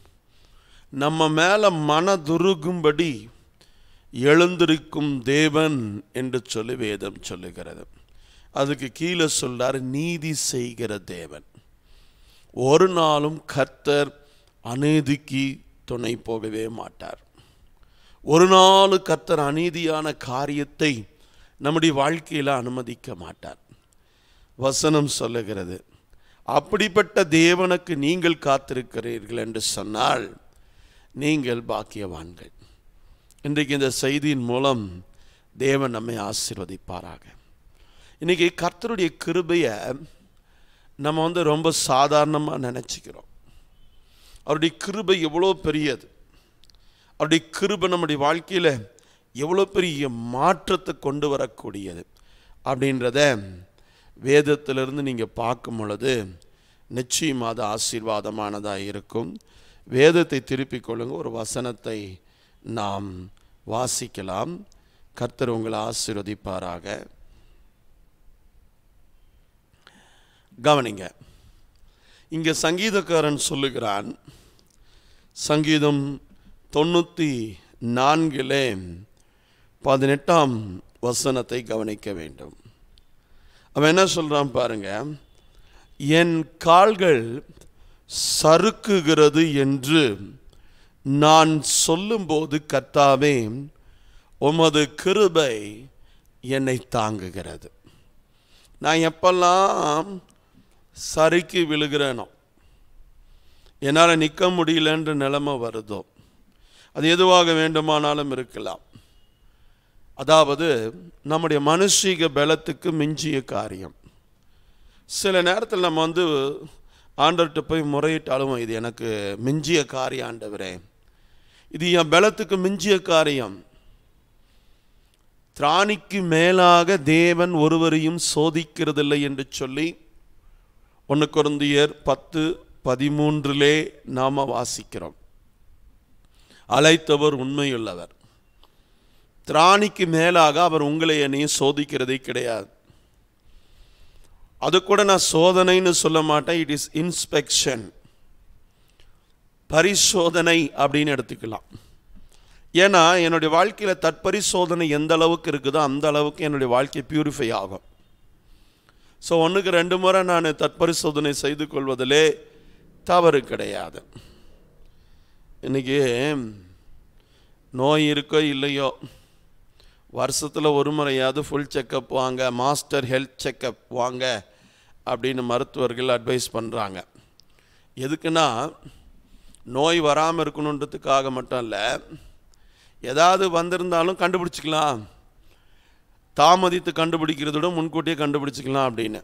நம்ம மேல மனதுருகும்படி எழுந்திருக்கும் தேவன் என்று சொல்லி வேதம் சொல்லுகிறது அதுக்கு கீழே சொல்றார் நீதி செய்கிற தேவன் ஒரு நாளும் கர்த்தர் அநீதிக்கு துணை போகவே மாட்டார் ஒரு நாள் கர்த்தர் அநீதியான காரியத்தை நம்முடைய வாழ்க்கையில் அனுமதிக்க மாட்டார் வசனம் சொல்லுகிறது அப்படிப்பட்ட தேவனுக்கு நீங்கள் காத்திருக்கிறீர்கள் என்று சொன்னால் நீங்கள் பாக்கியவான்கள் இன்றைக்கு இந்த செய்தியின் மூலம் தேவன் நம்மை ஆசீர்வதிப்பாராக இன்னைக்கு கர்த்தருடைய கிருபையை நம்ம வந்து ரொம்ப சாதாரணமாக நினச்சிக்கிறோம் அவருடைய கிருபை எவ்வளோ பெரியது அவருடைய கிருபை நம்முடைய வாழ்க்கையில் எவ்வளோ பெரிய மாற்றத்தை கொண்டு வரக்கூடியது அப்படின்றத வேதத்திலிருந்து நீங்கள் பார்க்கும் பொழுது நிச்சயமாக அது ஆசீர்வாதமானதாக இருக்கும் வேதத்தை திருப்பிக் கொள்ளுங்க ஒரு வசனத்தை நாம் வாசிக்கலாம் கர்த்தர் உங்களை ஆசீர்வதிப்பாராக கவனிங்க இங்கே சங்கீதக்காரன் சொல்லுகிறான் சங்கீதம் தொண்ணூற்றி நான்கிலே பதினெட்டாம் வசனத்தை கவனிக்க வேண்டும் அவன் என்ன சொல்றான் பாருங்க என் கால்கள் சறுக்குகிறது என்று நான் சொல்லும்போது கர்த்தாவே உமது கிருபை என்னை தாங்குகிறது நான் எப்பெல்லாம் சறுக்கி விழுகிறேனோ என்னால் நிற்க முடியலன்ற நிலைமை வருதோ அது எதுவாக வேண்டுமானாலும் இருக்கலாம் அதாவது நம்முடைய மனுஷீக பலத்துக்கு மிஞ்சிய காரியம் சில நேரத்தில் நம்ம வந்து ஆண்டவர்கிட்ட போய் முறையிட்டாலும் இது எனக்கு மிஞ்சிய காரியம் ஆண்டவரே இது என் பலத்துக்கு மிஞ்சிய காரியம் திராணிக்கு மேலாக தேவன் ஒருவரையும் சோதிக்கிறதில்லை என்று சொல்லி ஒன்று குருந்தியர் பத்து பதிமூன்றிலே நாம வாசிக்கிறோம் அழைத்தவர் உண்மையுள்ளவர் திராணிக்கு மேலாக அவர் உங்களை என்னையும் சோதிக்கிறதே கிடையாது அது கூட நான் சோதனைன்னு சொல்ல மாட்டேன் இட் இஸ் இன்ஸ்பெக்ஷன் பரிசோதனை அப்படின்னு எடுத்துக்கலாம் ஏன்னா என்னுடைய வாழ்க்கையில் தற்பரிசோதனை எந்த அளவுக்கு இருக்குதோ அந்த அளவுக்கு என்னுடைய வாழ்க்கை பியூரிஃபை ஆகும் ஸோ ஒன்றுக்கு ரெண்டு முறை நான் தற்பரிசோதனை செய்து கொள்வதிலே தவறு கிடையாது இன்னைக்கு நோய் இருக்கோ இல்லையோ வருஷத்தில் ஒரு முறையாவது ஃபுல் செக்கப் வாங்க மாஸ்டர் ஹெல்த் செக்கப் வாங்க அப்படின்னு மருத்துவர்கள் அட்வைஸ் பண்ணுறாங்க எதுக்குன்னா நோய் வராமல் இருக்கணுன்றதுக்காக மட்டும் இல்லை ஏதாவது வந்திருந்தாலும் கண்டுபிடிச்சிக்கலாம் தாமதித்து கண்டுபிடிக்கிறத விட முன்கூட்டியே கண்டுபிடிச்சிக்கலாம் அப்படின்னு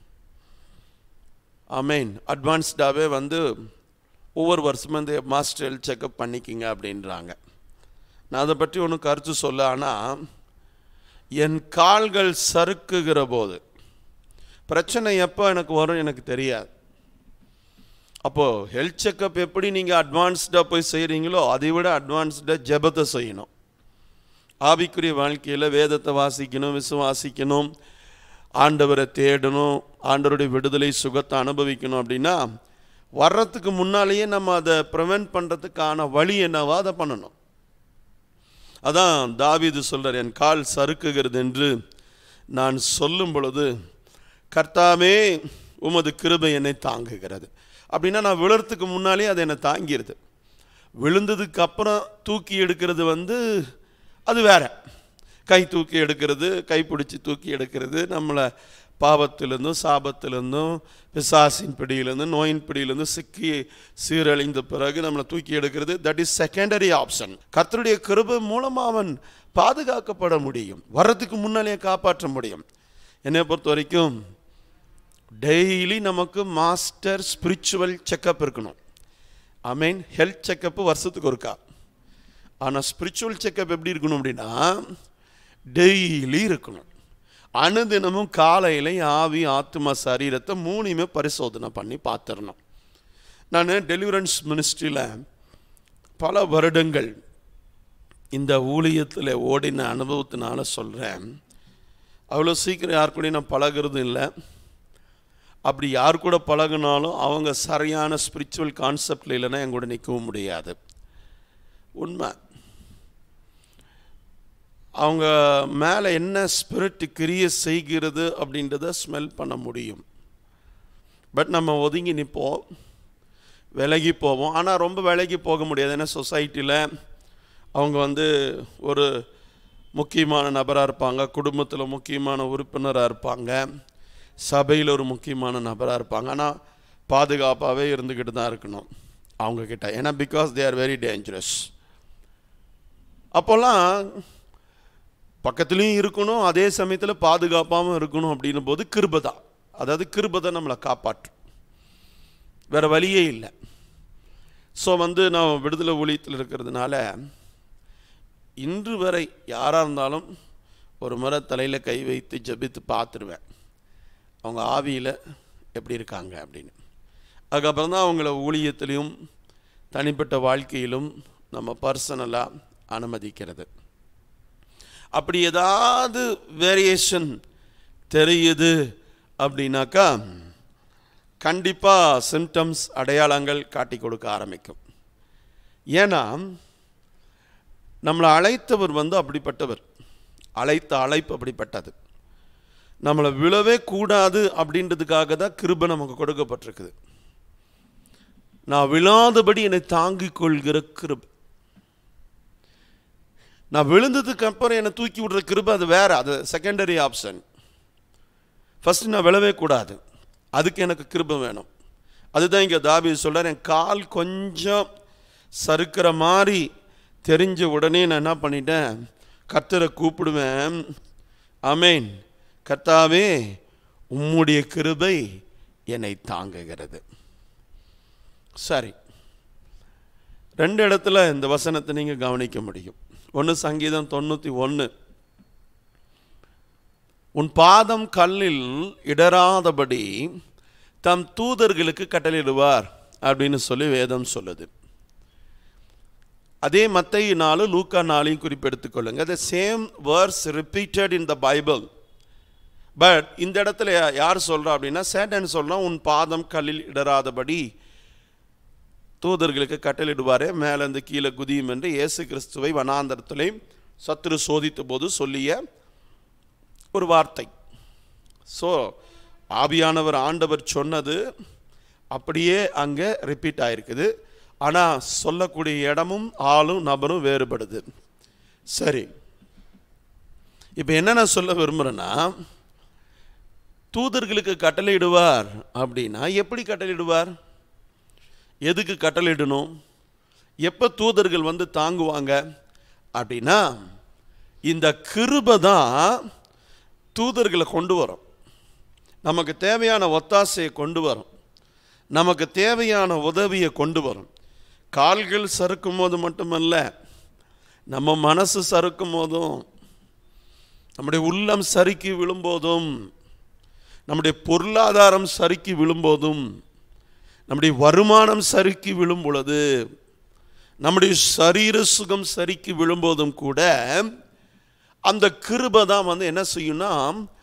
ஆமீன் அட்வான்ஸ்டாகவே வந்து ஒவ்வொரு வருஷமும் இந்த மாஸ்டர் ஹெல்த் செக்கப் பண்ணிக்கிங்க அப்படின்றாங்க நான் அதை பற்றி ஒன்றும் கருத்து சொல்ல ஆனால் என் கால்கள் சறுக்குகிற போது பிரச்சனை எப்போ எனக்கு வரும் எனக்கு தெரியாது அப்போது ஹெல்த் செக்கப் எப்படி நீங்கள் அட்வான்ஸ்டாக போய் செய்கிறீங்களோ அதை விட அட்வான்ஸ்டாக ஜெபத்தை செய்யணும் ஆவிக்குரிய வாழ்க்கையில் வேதத்தை வாசிக்கணும் விசுவாசிக்கணும் ஆண்டவரை தேடணும் ஆண்டவருடைய விடுதலை சுகத்தை அனுபவிக்கணும் அப்படின்னா வர்றதுக்கு முன்னாலேயே நம்ம அதை ப்ரிவென்ட் பண்ணுறதுக்கான வழி என்னவோ அதை பண்ணணும் அதான் தாவீது சொல்றார் என் கால் சறுக்குகிறது என்று நான் சொல்லும் பொழுது கர்த்தாவே உமது கிருபை என்னை தாங்குகிறது அப்படின்னா நான் விழுறதுக்கு முன்னாலே அது என்னை தாங்கிடுது விழுந்ததுக்கு அப்புறம் தூக்கி எடுக்கிறது வந்து அது வேற கை தூக்கி எடுக்கிறது கை பிடிச்சி தூக்கி எடுக்கிறது நம்மளை பாவத்திலிருந்தும் சாபத்திலிருந்தும் பிசாசின் பிடியிலிருந்தும் நோயின் பிடியிலிருந்தும் சிக்கி சீரழிந்த பிறகு நம்மளை தூக்கி எடுக்கிறது தட் இஸ் செகண்டரி ஆப்ஷன் கர்த்தருடைய கிருபை மூலமாக அவன் பாதுகாக்கப்பட முடியும் வர்றதுக்கு முன்னாலே காப்பாற்ற முடியும் என்னை பொறுத்த வரைக்கும் டெய்லி நமக்கு மாஸ்டர் ஸ்பிரிச்சுவல் செக்கப் இருக்கணும் ஐ மீன் ஹெல்த் செக்கப்பு வருஷத்துக்கு ஒருக்கா ஆனால் ஸ்பிரிச்சுவல் செக்கப் எப்படி இருக்கணும் அப்படின்னா டெய்லி இருக்கணும் அனுதினமும் காலையில் ஆவி ஆத்மா சரீரத்தை மூணையுமே பரிசோதனை பண்ணி பார்த்துடணும் நான் டெலிவரன்ஸ் மினிஸ்ட்ரியில் பல வருடங்கள் இந்த ஊழியத்தில் ஓடின அனுபவத்தினால சொல்கிறேன் அவ்வளோ சீக்கிரம் யார் கூடயும் நான் பழகிறது இல்லை அப்படி யார் கூட பழகுனாலும் அவங்க சரியான ஸ்பிரிச்சுவல் கான்செப்டில் இல்லைன்னா என் கூட நிற்கவும் முடியாது உண்மை அவங்க மேலே என்ன ஸ்பிரிட் கிரிய செய்கிறது அப்படின்றத ஸ்மெல் பண்ண முடியும் பட் நம்ம ஒதுங்கி நிற்போம் விலகி போவோம் ஆனால் ரொம்ப விலகி போக முடியாது ஏன்னா சொசைட்டியில் அவங்க வந்து ஒரு முக்கியமான நபராக இருப்பாங்க குடும்பத்தில் முக்கியமான உறுப்பினராக இருப்பாங்க சபையில் ஒரு முக்கியமான நபராக இருப்பாங்க ஆனால் பாதுகாப்பாகவே இருந்துக்கிட்டு தான் இருக்கணும் அவங்கக்கிட்ட ஏன்னா because they are very dangerous அப்போல்லாம் பக்கத்துலேயும் இருக்கணும் அதே சமயத்தில் பாதுகாப்பாகவும் இருக்கணும் அப்படின்னும் போது கிருபை தான் அதாவது கிருபை தான் நம்மளை காப்பாற்றும் வேறு வழியே இல்லை ஸோ வந்து நான் விடுதலை ஊழியத்தில் இருக்கிறதுனால இன்று வரை யாராக இருந்தாலும் ஒரு முறை தலையில் கை வைத்து ஜெபித்து பார்த்துருவேன் அவங்க ஆவியில் எப்படி இருக்காங்க அப்படின்னு அதுக்கப்புறம் தான் அவங்கள ஊழியத்திலையும் தனிப்பட்ட வாழ்க்கையிலும் நம்ம பர்சனலாக அனுமதிக்கிறது அப்படி ஏதாவது வேரியேஷன் தெரியுது அப்படின்னாக்கா கண்டிப்பாக சிம்டம்ஸ் அடையாளங்கள் காட்டி கொடுக்க ஆரம்பிக்கும் ஏன்னா நம்மளை அழைத்தவர் வந்து அப்படிப்பட்டவர் அழைத்த அழைப்பு அப்படிப்பட்டது நம்மளை விழவே கூடாது அப்படின்றதுக்காக தான் கிருபை நமக்கு கொடுக்கப்பட்டிருக்குது நான் விழாதபடி என்னை தாங்கிக் கொள்கிற கிருபை நான் விழுந்ததுக்கு அப்புறம் என்னை தூக்கி விடுற கிருபை அது வேற அது செகண்டரி ஆப்ஷன் ஃபர்ஸ்ட் நான் விழவே கூடாது அதுக்கு எனக்கு கிருபை வேணும் அதுதான் இங்கே தாபி சொல்கிறார் என் கால் கொஞ்சம் சறுக்கிற மாதிரி தெரிஞ்ச உடனே நான் என்ன பண்ணிட்டேன் கர்த்தரை கூப்பிடுவேன் அமேன் கர்த்தாவே உம்முடைய கிருபை என்னை தாங்குகிறது சரி ரெண்டு இடத்துல இந்த வசனத்தை நீங்கள் கவனிக்க முடியும் ஒன்று சங்கீதம் தொண்ணூற்றி ஒன்று உன் பாதம் கல்லில் இடராதபடி தம் தூதர்களுக்கு கட்டளையிடுவார் அப்படின்னு சொல்லி வேதம் சொல்லுது அதே மத்திய நாலு லூக்கா நாளையும் குறிப்பெடுத்துக் கொள்ளுங்க the same verse repeated in the Bible but இந்த இடத்துல யார் சொல்கிறா அப்படின்னா சேட்டன் சொல்கிறான் உன் பாதம் கல்லில் இடராதபடி தூதர்களுக்கு கட்டளிடுவாரே மேலேருந்து கீழே குதியும் என்று இயேசு கிறிஸ்துவை வனாந்தரத்திலே சத்துரு சோதித்த போது சொல்லிய ஒரு வார்த்தை ஸோ ஆவியானவர் ஆண்டவர் சொன்னது அப்படியே அங்கே ரிப்பீட் ஆயிருக்குது ஆனால் சொல்லக்கூடிய இடமும் ஆளும் நபரும் வேறுபடுது சரி இப்போ என்ன நான் சொல்ல விரும்புகிறேன்னா தூதர்களுக்கு கட்டளையிடுவார் அப்படின்னா எப்படி கட்டளையிடுவார் எதுக்கு கட்டளையிடணும் எப்போ தூதர்கள் வந்து தாங்குவாங்க அப்படின்னா இந்த கிருபை தான் தூதர்களை கொண்டு வரும் நமக்கு தேவையான ஒத்தாசையை கொண்டு வரும் நமக்கு தேவையான உதவியை கொண்டு வரும் கால்கள் சறுக்கும் போது மட்டுமல்ல நம்ம மனசு சறுக்கும் போதும் நம்முடைய உள்ளம் சறுக்கி விழும்போதும் நம்முடைய பொருளாதாரம் சறுக்கி விழும்போதும் நம்முடைய வருமானம் சறுக்கி விழும் பொழுது நம்முடைய சரீர சுகம் சறுக்கி விழும்போதும் கூட அந்த கிருபை தான் வந்து என்ன செய்யும்னா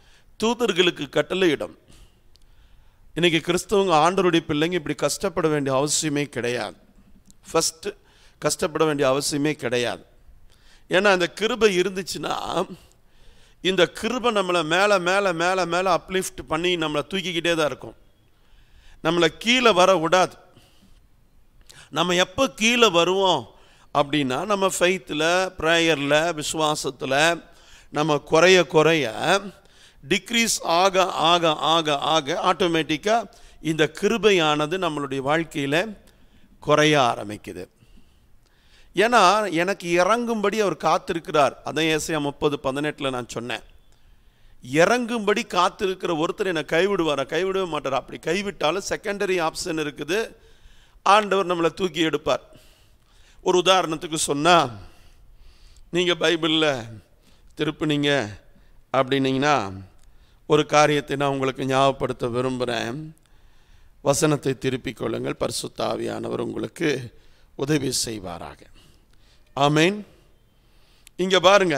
தூதர்களுக்கு கட்டளையிடும் இன்னைக்கு கிறிஸ்தவங்க ஆண்டவருடைய பிள்ளைங்க இப்படி கஷ்டப்பட வேண்டிய அவசியமே கிடையாது ஃபஸ்ட்டு கஷ்டப்பட வேண்டிய அவசியமே கிடையாது ஏன்னா அந்த கிருபை இருந்துச்சுன்னா இந்த கிருபை நம்மளை மேலே மேலே மேலே மேலே அப்லிஃப்ட் பண்ணி நம்மளை தூக்கிக்கிட்டே தான் இருக்கும் நம்மளை கீழே வர விடாது நம்ம எப்போ கீழே வருவோம் அப்படின்னா நம்ம ஃபெய்த்தில் ப்ரேயரில் விசுவாசத்தில் நம்ம குறைய குறைய டிக்ரீஸ் ஆக ஆக ஆக ஆக ஆட்டோமேட்டிக்காக இந்த கிருபையானது நம்மளுடைய வாழ்க்கையில் குறைய ஆரம்பிக்குது ஏன்னா எனக்கு இறங்கும்படி அவர் காத்திருக்கிறார் அதான் ஏசியா முப்பது பதினெட்டில் நான் சொன்னேன் இறங்கும்படி காத்திருக்கிற ஒருத்தர் என்னை கைவிடுவாரா கைவிடவே மாட்டார் அப்படி கைவிட்டாலும் செகண்டரி ஆப்ஷன் இருக்குது ஆண்டவர் நம்மளை தூக்கி எடுப்பார் ஒரு உதாரணத்துக்கு சொன்னால் நீங்கள் பைபிளில் திருப்பினீங்க அப்படின்னீங்கன்னா ஒரு காரியத்தை நான் உங்களுக்கு ஞாபகப்படுத்த விரும்புகிறேன் வசனத்தை திருப்பிக் கொள்ளுங்கள் பரிசுத்தாவியானவர் உங்களுக்கு உதவி செய்வாராக ஆமேன் இங்கே பாருங்க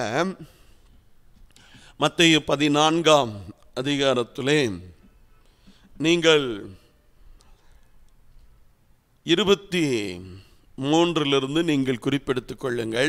மத்திய பதினான்காம் அதிகாரத்திலே நீங்கள் இருபத்தி மூன்றிலிருந்து நீங்கள் குறிப்பெடுத்துக் கொள்ளுங்கள்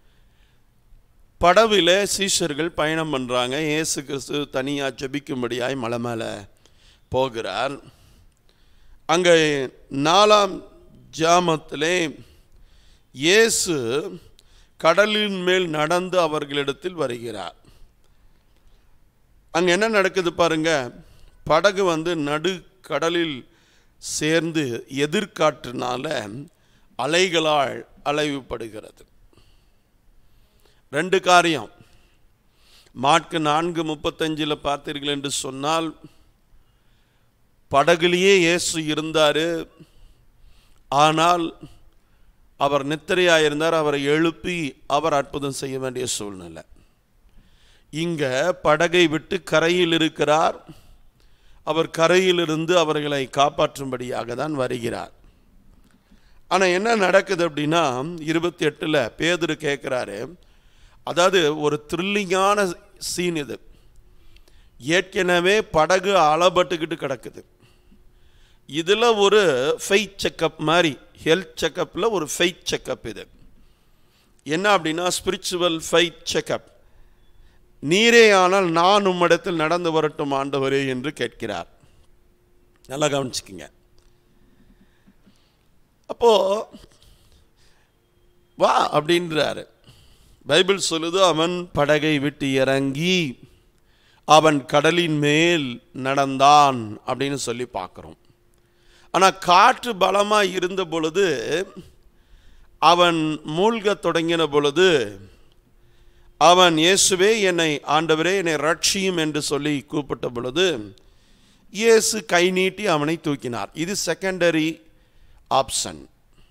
படவில் சீஷர்கள் பயணம் பண்ணுறாங்க இயேசு கிறிஸ்து தனியாக ஜெபிக்கும்படியாய் மலை மேலே போகிறார் அங்கே நாலாம் ஜாமத்திலே இயேசு கடலின் மேல் நடந்து அவர்களிடத்தில் வருகிறார் அங்கே என்ன நடக்குது பாருங்க படகு வந்து நடு கடலில் சேர்ந்து எதிர்காற்றுனால அலைகளால் அலைவுபடுகிறது ரெண்டு காரியம் மார்க்கு நான்கு முப்பத்தஞ்சில் பார்த்தீர்கள் என்று சொன்னால் படகுலேயே இயேசு இருந்தார் ஆனால் அவர் நித்திரையாக இருந்தார் அவரை எழுப்பி அவர் அற்புதம் செய்ய வேண்டிய சூழ்நிலை இங்க படகை விட்டு கரையில் இருக்கிறார் அவர் கரையிலிருந்து அவர்களை காப்பாற்றும்படியாக தான் வருகிறார் ஆனால் என்ன நடக்குது அப்படின்னா இருபத்தி எட்டில் பேதுரு கேட்குறாரு அதாவது ஒரு த்ரில்லிங்கான சீன் இது ஏற்கனவே படகு அளபட்டுக்கிட்டு கிடக்குது இதில் ஒரு ஃபெய்த் செக்கப் மாதிரி ஹெல்த் செக்கப்பில் ஒரு ஃபெய்த் செக்கப் இது என்ன அப்படின்னா ஸ்பிரிச்சுவல் ஃபெய்த் செக்கப் நீரே ஆனால் நான் உம்மிடத்தில் நடந்து வரட்டும் ஆண்டவரே என்று கேட்கிறார் நல்லா கவனிச்சுக்குங்க அப்போ வா அப்படின்றாரு பைபிள் சொல்லுது அவன் படகை விட்டு இறங்கி அவன் கடலின் மேல் நடந்தான் அப்படின்னு சொல்லி பார்க்குறோம் ஆனால் காற்று பலமாக இருந்த பொழுது அவன் மூழ்க தொடங்கின பொழுது அவன் இயேசுவே என்னை ஆண்டவரே என்னை ரட்சியும் என்று சொல்லி கூப்பிட்ட பொழுது இயேசு கை நீட்டி அவனை தூக்கினார் இது செகண்டரி ஆப்ஷன்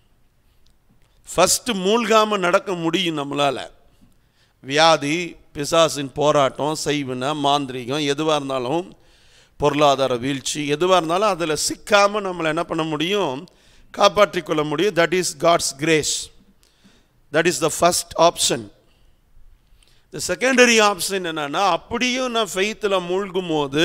ஃபஸ்ட்டு மூழ்காமல் நடக்க முடியும் நம்மளால் வியாதி பிசாசின் போராட்டம் செய்வினை மாந்திரிகம் எதுவாக இருந்தாலும் பொருளாதார வீழ்ச்சி எதுவாக இருந்தாலும் அதில் சிக்காமல் நம்மளை என்ன பண்ண முடியும் காப்பாற்றிக் கொள்ள முடியும் that is God's grace that is the first option இந்த செகண்டரி ஆப்ஷன் என்னன்னா அப்படியும் நான் ஃபெய்த்தில் மூழ்கும் போது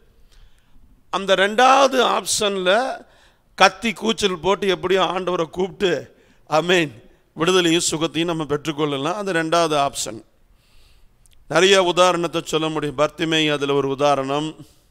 அந்த ரெண்டாவது ஆப்ஷனில் கத்தி கூச்சல் போட்டு எப்படியும் ஆண்டவரை கூப்பிட்டு அமேன் விடுதலையும் சுகத்தையும் நம்ம பெற்றுக்கொள்ளலாம் அது ரெண்டாவது ஆப்ஷன் நிறைய உதாரணத்தை சொல்ல முடியும் பர்த்திமை அதில் ஒரு உதாரணம்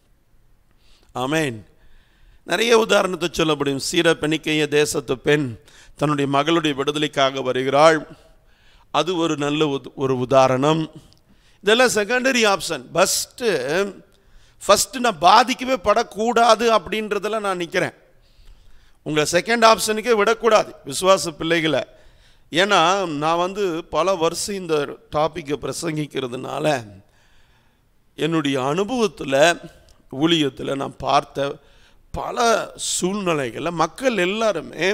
ஆமேன் நிறைய உதாரணத்தை சொல்ல முடியும் சீர பெணிக்கைய தேசத்து பெண் தன்னுடைய மகளுடைய விடுதலைக்காக வருகிறாள் அது ஒரு நல்ல உத்- ஒரு உதாரணம் இதெல்லாம் செகண்டரி ஆப்ஷன் ஃபஸ்ட்டு ஃபஸ்ட்டு நான் பாதிக்கவே படக்கூடாது அப்படின்றதுல நான் நிற்கிறேன் உங்களை செகண்ட் ஆப்ஷனுக்கே விடக்கூடாது விசுவாச பிள்ளைகளை ஏன்னா நான் வந்து பல வருஷம் இந்த டாப்பிக்கை பிரசங்கிக்கிறதுனால என்னுடைய அனுபவத்தில் ஊழியத்தில் நான் பார்த்த பல சூழ்நிலைகளில் மக்கள் எல்லாருமே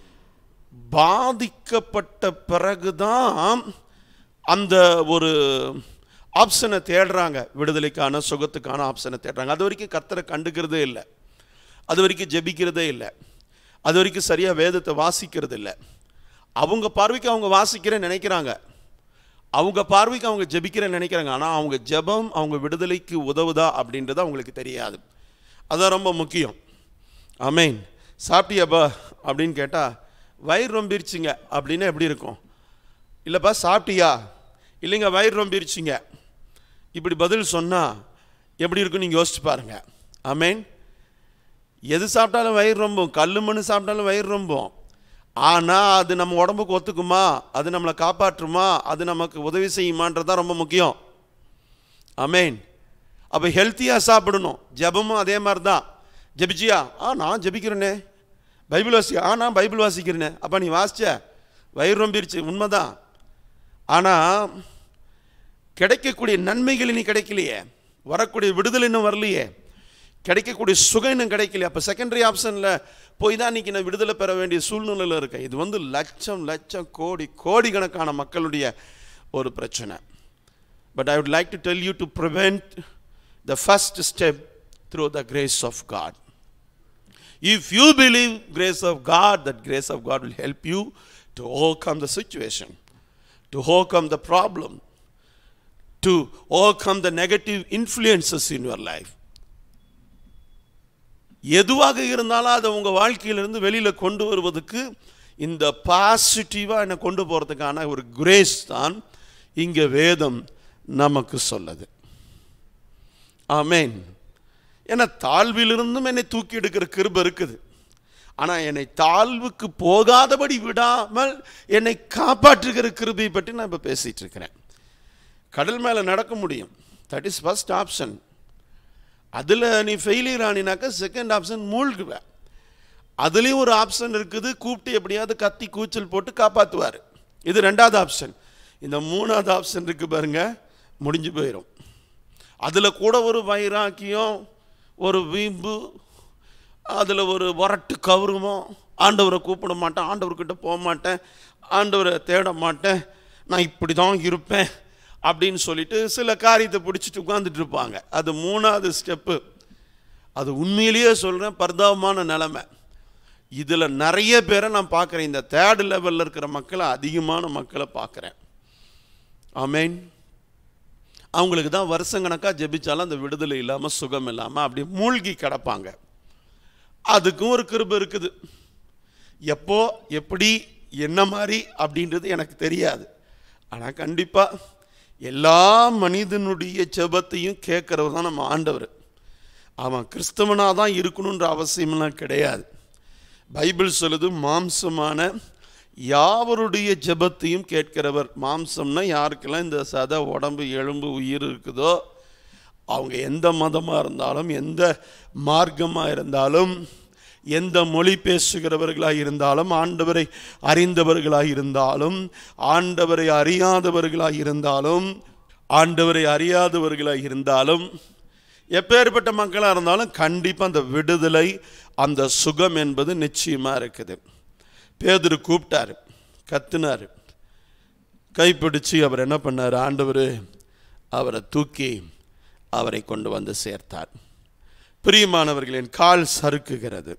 பாதிக்கப்பட்ட பிறகுதான் அந்த ஒரு ஆப்ஷனை தேடுறாங்க விடுதலைக்கான சுகத்துக்கான ஆப்ஷனை தேடுறாங்க அது வரைக்கும் கர்த்தரை கண்டுக்கிறதே இல்லை அது வரைக்கும் ஜெபிக்கிறதே இல்லை அது வரைக்கும் சரியாக வேதத்தை வாசிக்கிறது இல்லை அவங்க பார்வைக்கு அவங்க வாசிக்கிறேன்னு நினைக்கிறாங்க அவங்க பார்வைக்கு அவங்க ஜெபிக்கிறேன்னு நினைக்கிறாங்க ஆனால் அவங்க ஜெபம் அவங்க விடுதலைக்கு உதவுதா அப்படின்றது அவங்களுக்கு தெரியாது அதான் ரொம்ப முக்கியம் ஆமேன் சாப்பிட்டியாப்பா அப்படின்னு கேட்டால் வயிறு ரொம்பிருச்சுங்க அப்படின்னா எப்படி இருக்கும் இல்லைப்பா சாப்பிட்டியா இல்லைங்க வயிறு ரொம்பிருச்சுங்க இப்படி பதில் சொன்னால் எப்படி இருக்குன்னு நீங்கள் யோசிச்சு பாருங்க ஆமேன் எது சாப்பிட்டாலும் வயிறு ரொம்பும் கல் மண் சாப்பிட்டாலும் வயிறு ரொம்பும் ஆனால் அது நம்ம உடம்புக்கு ஒத்துக்குமா அது நம்மளை காப்பாற்றுமா அது நமக்கு உதவி செய்யுமான்றது தான் ரொம்ப முக்கியம் ஆமேன் அப்போ ஹெல்த்தியாக சாப்பிடணும் ஜெபமும் அதே மாதிரி தான் ஜெபிச்சியா ஆ நான் ஜெபிக்கிறேனே பைபிள் வாசி ஆ நான் பைபிள் வாசிக்கிறேனே அப்போ நீ வாசிச்ச வயிறு ரொம்பிருச்சு உண்மைதான் ஆனால் கிடைக்கக்கூடிய நன்மைகள் இனி கிடைக்கலையே வரக்கூடிய விடுதலை இன்னும் வரலையே கிடைக்கக்கூடிய சுகம் இன்னும் கிடைக்கலையே அப்போ செகண்டரி ஆப்ஷனில் போய் தான் இன்றைக்கி நான் விடுதலை பெற வேண்டிய சூழ்நிலையில் இருக்கேன் இது வந்து லட்சம் லட்சம் கோடி கோடிக்கணக்கான மக்களுடைய ஒரு பிரச்சனை but I would like to tell you to prevent the first step through the grace of God If you believe grace of God, that grace of God will help you to overcome the situation, to overcome the problem, to overcome the negative influences in your life. எதுவாக இருந்தாலும் அதை உங்கள் வாழ்க்கையிலிருந்து வெளியில் கொண்டு வருவதற்கு இந்த பாசிட்டிவாக என்னை கொண்டு போகிறதுக்கான ஒரு கிரேஸ் தான் இங்கே வேதம் நமக்கு சொல்லுது ஆமேன் ஏன்னா தாழ்விலிருந்தும் என்னை தூக்கி எடுக்கிற கிருப இருக்குது ஆனால் என்னை தாழ்வுக்கு போகாதபடி விடாமல் என்னை காப்பாற்றுகிற கிருபை பற்றி நான் இப்போ பேசிகிட்டு இருக்கிறேன் கடல் மேலே நடக்க முடியும் தட் இஸ் ஃபஸ்ட் ஆப்ஷன் அதில் நீ ஃபெயிலியர் ஆனினாக்கா செகண்ட் ஆப்ஷன் மூழ்குவேன் அதுலேயும் ஒரு ஆப்ஷன் இருக்குது கூப்பிட்டு எப்படியாவது கத்தி கூச்சல் போட்டு காப்பாற்றுவார் இது ரெண்டாவது ஆப்ஷன் இந்த மூணாவது ஆப்ஷன் இருக்கு பாருங்க முடிஞ்சு போயிடும் அதில் கூட ஒரு வைராக்கியம் ஒரு வீம்பு அதில் ஒரு வரட்டு கௌரவம் ஆண்டவரை கூப்பிட மாட்டேன் ஆண்டவர்கிட்ட போக மாட்டேன் ஆண்டவரை தேட மாட்டேன் நான் இப்படி தான் இருப்பேன் அப்படின்னு சொல்லிட்டு சில காரியத்தை பிடிச்சிட்டு உட்காந்துட்டு இருப்பாங்க அது மூணாவது ஸ்டெப்பு அது உண்மையிலேயே சொல்கிறேன் பரிதாபமான நிலைமை இதில் நிறைய பேரை நான் பார்க்குறேன் இந்த தேர்ட் லெவலில் இருக்கிற மக்களை அதிகமான மக்களை பார்க்குறேன் ஆமேன் அவங்களுக்கு தான் வருஷங்கணக்காக ஜெபிச்சாலும் அந்த விடுதலை இல்லாமல் சுகம் இல்லாமல் அப்படி மூழ்கி கிடப்பாங்க அதுக்கும் ஒரு கிருபை இருக்குது எப்போ எப்படி என்ன மாதிரி அப்படின்றது எனக்கு தெரியாது ஆனால் கண்டிப்பாக எல்லா மனிதனுடைய ஜெபத்தையும் கேட்குறவர் தான் நம்ம ஆண்டவர் அவன் கிறிஸ்தவனாக தான் இருக்கணுன்ற அவசியம்லாம் கிடையாது பைபிள் சொல்லுது மாம்சமான யாவருடைய ஜெபத்தையும் கேட்கிறவர் மாம்சம்னா யாருக்கெல்லாம் இந்த சத உடம்பு எலும்பு உயிர் இருக்குதோ அவங்க எந்த மதமாக இருந்தாலும் எந்த மார்க்கமாக இருந்தாலும் எந்த மொழி பேசுகிறவர்களாக இருந்தாலும் ஆண்டவரை அறிந்தவர்களாக இருந்தாலும் ஆண்டவரை அறியாதவர்களாக இருந்தாலும் ஆண்டவரை அறியாதவர்களாக இருந்தாலும் எப்பேற்பட்ட மக்களாக இருந்தாலும் கண்டிப்பாக அந்த விடுதலை அந்த சுகம் என்பது நிச்சயமாக இருக்குது பேதுரு கூப்பிட்டாரு கத்துனாரு கைப்பிடிச்சு அவர் என்ன பண்ணார் ஆண்டவர் அவரை தூக்கி அவரை கொண்டு வந்து சேர்த்தார் பிரியமானவர்கள் என் கால் சறுக்குகிறது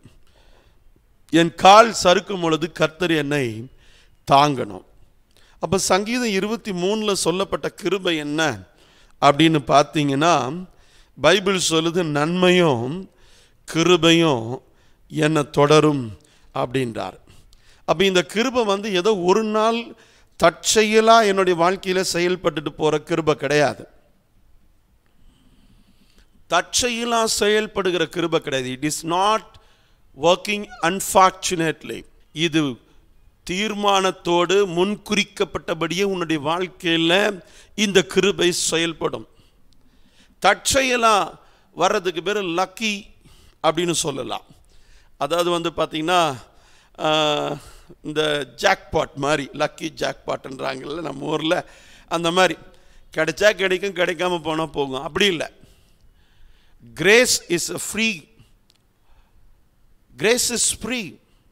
என் கால் சறுக்கும் பொழுது கர்த்தர் என்னை தாங்கணும் அப்போ சங்கீதம் இருபத்தி மூணில் சொல்லப்பட்ட கிருபை என்ன அப்படின்னு பார்த்தீங்கன்னா பைபிள் சொல்லுது நன்மையும் கிருபையும் என்னை தொடரும் அப்படின்றார் அப்போ இந்த கிருபை வந்து ஏதோ ஒரு நாள் தற்செயலாக என்னுடைய வாழ்க்கையில் செயல்பட்டுட்டு போகிற கிருபை கிடையாது தற்செயலாக செயல்படுகிற கிருபை கிடையாது it is not working unfortunately இது தீர்மானத்தோடு முன்குறிக்கப்பட்டபடியே உன்னுடைய வாழ்க்கையில் இந்த கிருபை செயல்படும் தற்செயலாக வர்றதுக்கு பேர் லக்கி அப்படின்னு சொல்லலாம் அதாவது வந்து பார்த்திங்கன்னா இந்த ஜாக்பாட் மாதிரி லக்கி ஜாக்பாட்ன்றாங்கல்ல நம்ம ஊரில் அந்த மாதிரி கிடைச்சா கிடைக்கும் கிடைக்காம போனால் போகும் அப்படி இல்லை grace is free grace is free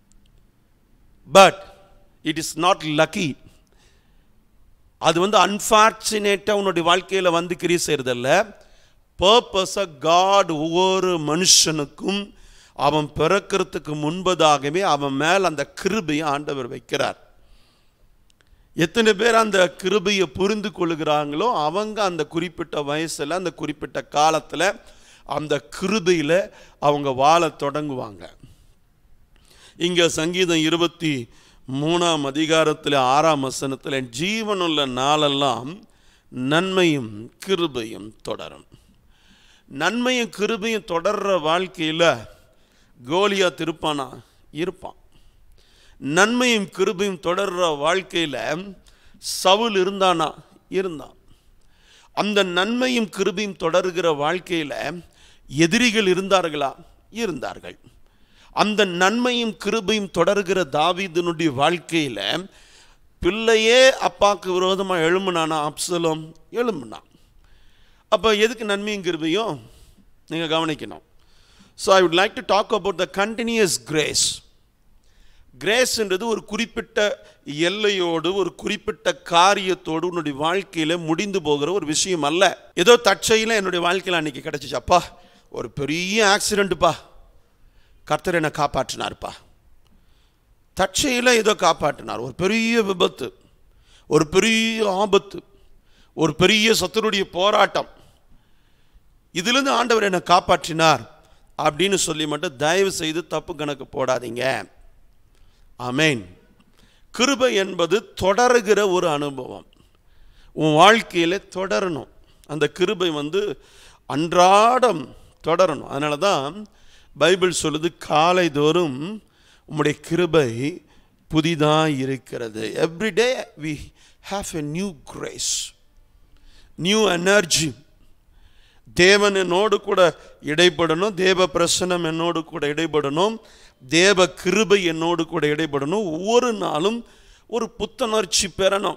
but it is not lucky அது வந்து அன்ஃபார்ச்சுனேட்டாக உன்னுடைய வாழ்க்கையில் வந்து கிரி செய்கிறதில்ல பர்பஸாக காட் ஒவ்வொரு மனுஷனுக்கும் அவன் பிறக்கிறதுக்கு முன்பதாகவே அவன் மேல் அந்த கிருபையை ஆண்டவர் வைக்கிறார் எத்தனை பேர் அந்த கிருபையை புரிந்து கொள்ளுகிறாங்களோ அவங்க அந்த குறிப்பிட்ட வயசில் அந்த குறிப்பிட்ட காலத்தில் அந்த கிருபையில் அவங்க வாழ தொடங்குவாங்க இங்கே சங்கீதம் இருபத்தி மூணாம் அதிகாரத்தில் ஆறாம் வசனத்தில் ஜீவனுள்ள நாளெல்லாம் நன்மையும் கிருபையும் தொடரும் நன்மையும் கிருபையும் தொடர்ற வாழ்க்கையில் கோலியா திருப்பானா இருப்பான் நன்மையும் கிருபையும் தொடர்ற வாழ்க்கையில் சவுல் இருந்தானா இருந்தான் அந்த நன்மையும் கிருபையும் தொடர்கிற வாழ்க்கையில் எதிரிகள் இருந்தார்களா இருந்தார்கள் அந்த நன்மையும் கிருபையும் தொடர்கிற தாவீதனுடைய வாழ்க்கையில் பிள்ளையே அப்பாவுக்கு விரோதமாக எழும்புனானா அப்சலோம் எழும்புனான் அப்போ எதுக்கு நன்மையும் கிருபையும் நீங்கள் கவனிக்கணும் so I would like to talk about the continuous grace கிரேஸ்ன்றது ஒரு குறிப்பிட்ட எல்லையோடு ஒரு குறிப்பிட்ட காரியத்தோடு உன்னுடைய வாழ்க்கையில் முடிந்து போகிற ஒரு விஷயம் அல்ல ஏதோ தற்செயல என்னுடைய வாழ்க்கையில் அன்னைக்கு கிடச்சிச்சு அப்பா ஒரு பெரிய ஆக்சிடெண்ட்டுப்பா கர்த்தர் என்னை காப்பாற்றினார்ப்பா தற்செயல ஏதோ காப்பாற்றினார் ஒரு பெரிய விபத்து ஒரு பெரிய ஆபத்து ஒரு பெரிய சத்துருடைய போராட்டம் இதிலிருந்து ஆண்டவர் என்னை காப்பாற்றினார் அப்படின்னு சொல்லி மட்டும் தயவு செய்து தப்பு கணக்கு போடாதீங்க ஆமேன் கிருபை என்பது தொடருகிற ஒரு அனுபவம் உன் வாழ்க்கையில் தொடரணும் அந்த கிருபை வந்து அன்றாடம் தொடரணும் அதனால தான் பைபிள் சொல்லுது காலை தோறும் உம்முடைய கிருபை புதிதாக இருக்கிறது everyday we have a new grace new energy தேவன் என்னோடு கூட இடைப்படணும் தேவ பிரசனம் என்னோடு கூட இடைப்படணும் தேவ கிருபை என்னோடு கூட இடைப்படணும் ஒவ்வொரு நாளும் ஒரு புத்துணர்ச்சி பெறணும்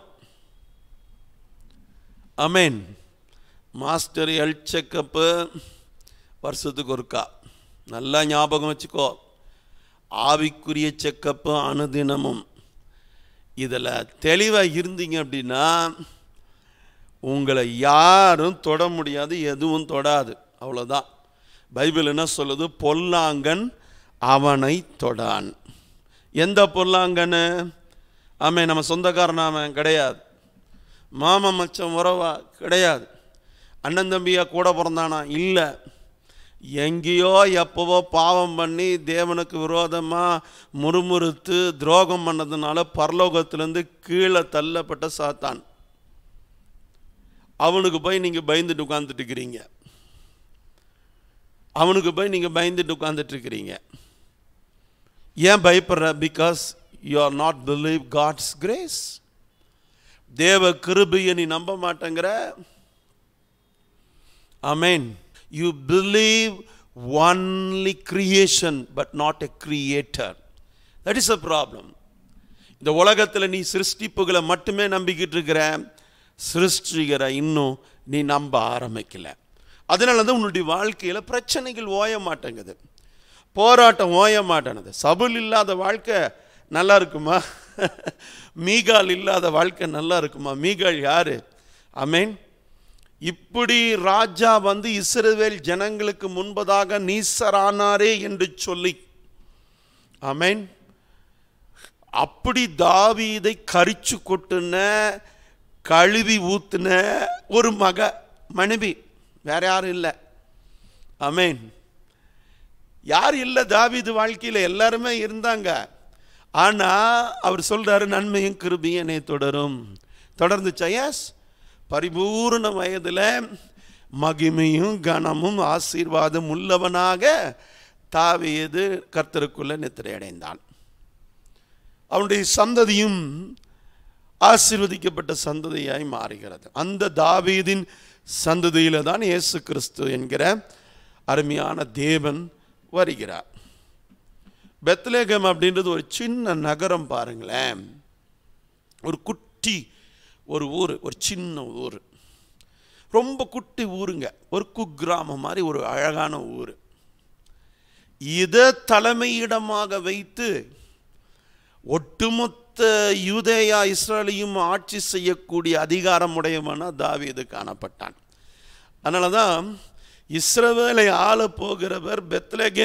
அமேன் மாஸ்டர் ஹெல்த் செக்கப்பு வருஷத்துக்கு ஒருக்கா நல்லா ஞாபகம் வச்சுக்கோ ஆவிக்குரிய செக்கப்பு அனுதினமும் இதில் தெளிவாக இருந்தீங்க அப்படின்னா உங்களை யாரும் தொட முடியாது எதுவும் தொடாது அவ்வளோதான் பைபிள் என்ன சொல்லுது பொல்லாங்கன் அவனை தொடான் எந்த பொல்லாங்கன்னு ஆமே நம்ம சொந்தக்காரன் அவன் கிடையாது மாமா மச்சம் உறவா கிடையாது அண்ணன் தம்பியா கூட பிறந்தானா இல்லை எங்கேயோ எப்போவோ பாவம் பண்ணி தேவனுக்கு விரோதமாக முறுமுறுத்து துரோகம் பண்ணதுனால பரலோகத்திலேருந்து கீழே தள்ளப்பட்ட சாத்தான் அவனுக்கு போய் நீங்கள் பயந்துட்டு உட்காந்துட்டு இருக்கிறீங்க அவனுக்கு போய் நீங்கள் பயந்துட்டு உட்காந்துட்டு இருக்கிறீங்க ஏன் பயப்படுற because you are not believe God's grace தேவ கிருபையை நீ நம்ப மாட்டேங்கிற அமேன் you believe only creation but not a creator that is a problem இந்த உலகத்தில் நீ சிருஷ்டிப்புகளை மட்டுமே நம்பிக்கிட்டு இருக்கிற சிருஷ்டிகரை இன்னும் நீ நம்ப ஆரம்பிக்கல அதனால தான் உன்னுடைய வாழ்க்கையில் பிரச்சனைகள் ஓய மாட்டேங்குது போராட்டம் ஓய மாட்டேனது சபுல் இல்லாத வாழ்க்கை நல்லா இருக்குமா மீகால் இல்லாத வாழ்க்கை நல்லா இருக்குமா மீகால் யாரு அமேன் இப்படி ராஜா வந்து இஸ்ரவேல் ஜனங்களுக்கு முன்பதாக நீசரானாரே என்று சொல்லி அமேன் அப்படி தாவீதை கரிச்சு கொட்டுன கழுவி ஊத்துன ஒரு மக மனைவி வேற யாரும் இல்லை அமேன் யார் இல்லை தாவீது வாழ்க்கையில் எல்லாருமே இருந்தாங்க ஆனால் அவர் சொல்றாரு நன்மையும் கிருபியும் என்னை தொடரும் தொடர்ந்துச்சா எஸ் பரிபூர்ண வயதில் மகிமையும் கனமும் ஆசீர்வாதம் உள்ளவனாக தாவீது கர்த்தருக்குள்ள நித்திரை அடைந்தான் அவனுடைய சந்ததியும் ஆசீர்வதிக்கப்பட்ட சந்ததியாய் மாறுகிறது அந்த தாவீதின் சந்ததியில தான் இயேசு கிறிஸ்து என்கிற அருமையான தேவன் வருகிறார் பெத்லேகம் அப்படின்றது ஒரு சின்ன நகரம் பாருங்களேன் ஒரு குட்டி ஒரு ஊர் ஒரு சின்ன ஊர் ரொம்ப குட்டி ஊருங்க ஒரு குக்கிராமம் மாதிரி ஒரு அழகான ஊர் இதை தலைமையிடமாக வைத்து ஒட்டுமொத்த யூதேயா இஸ்ரேலையும் ஆட்சி செய்யக்கூடிய அதிகாரம் உடையவனா தாவீது காணப்பட்டான் அதனால தான் இஸ்ரவேலை ஆள போகிறவர் பெத்லகேம்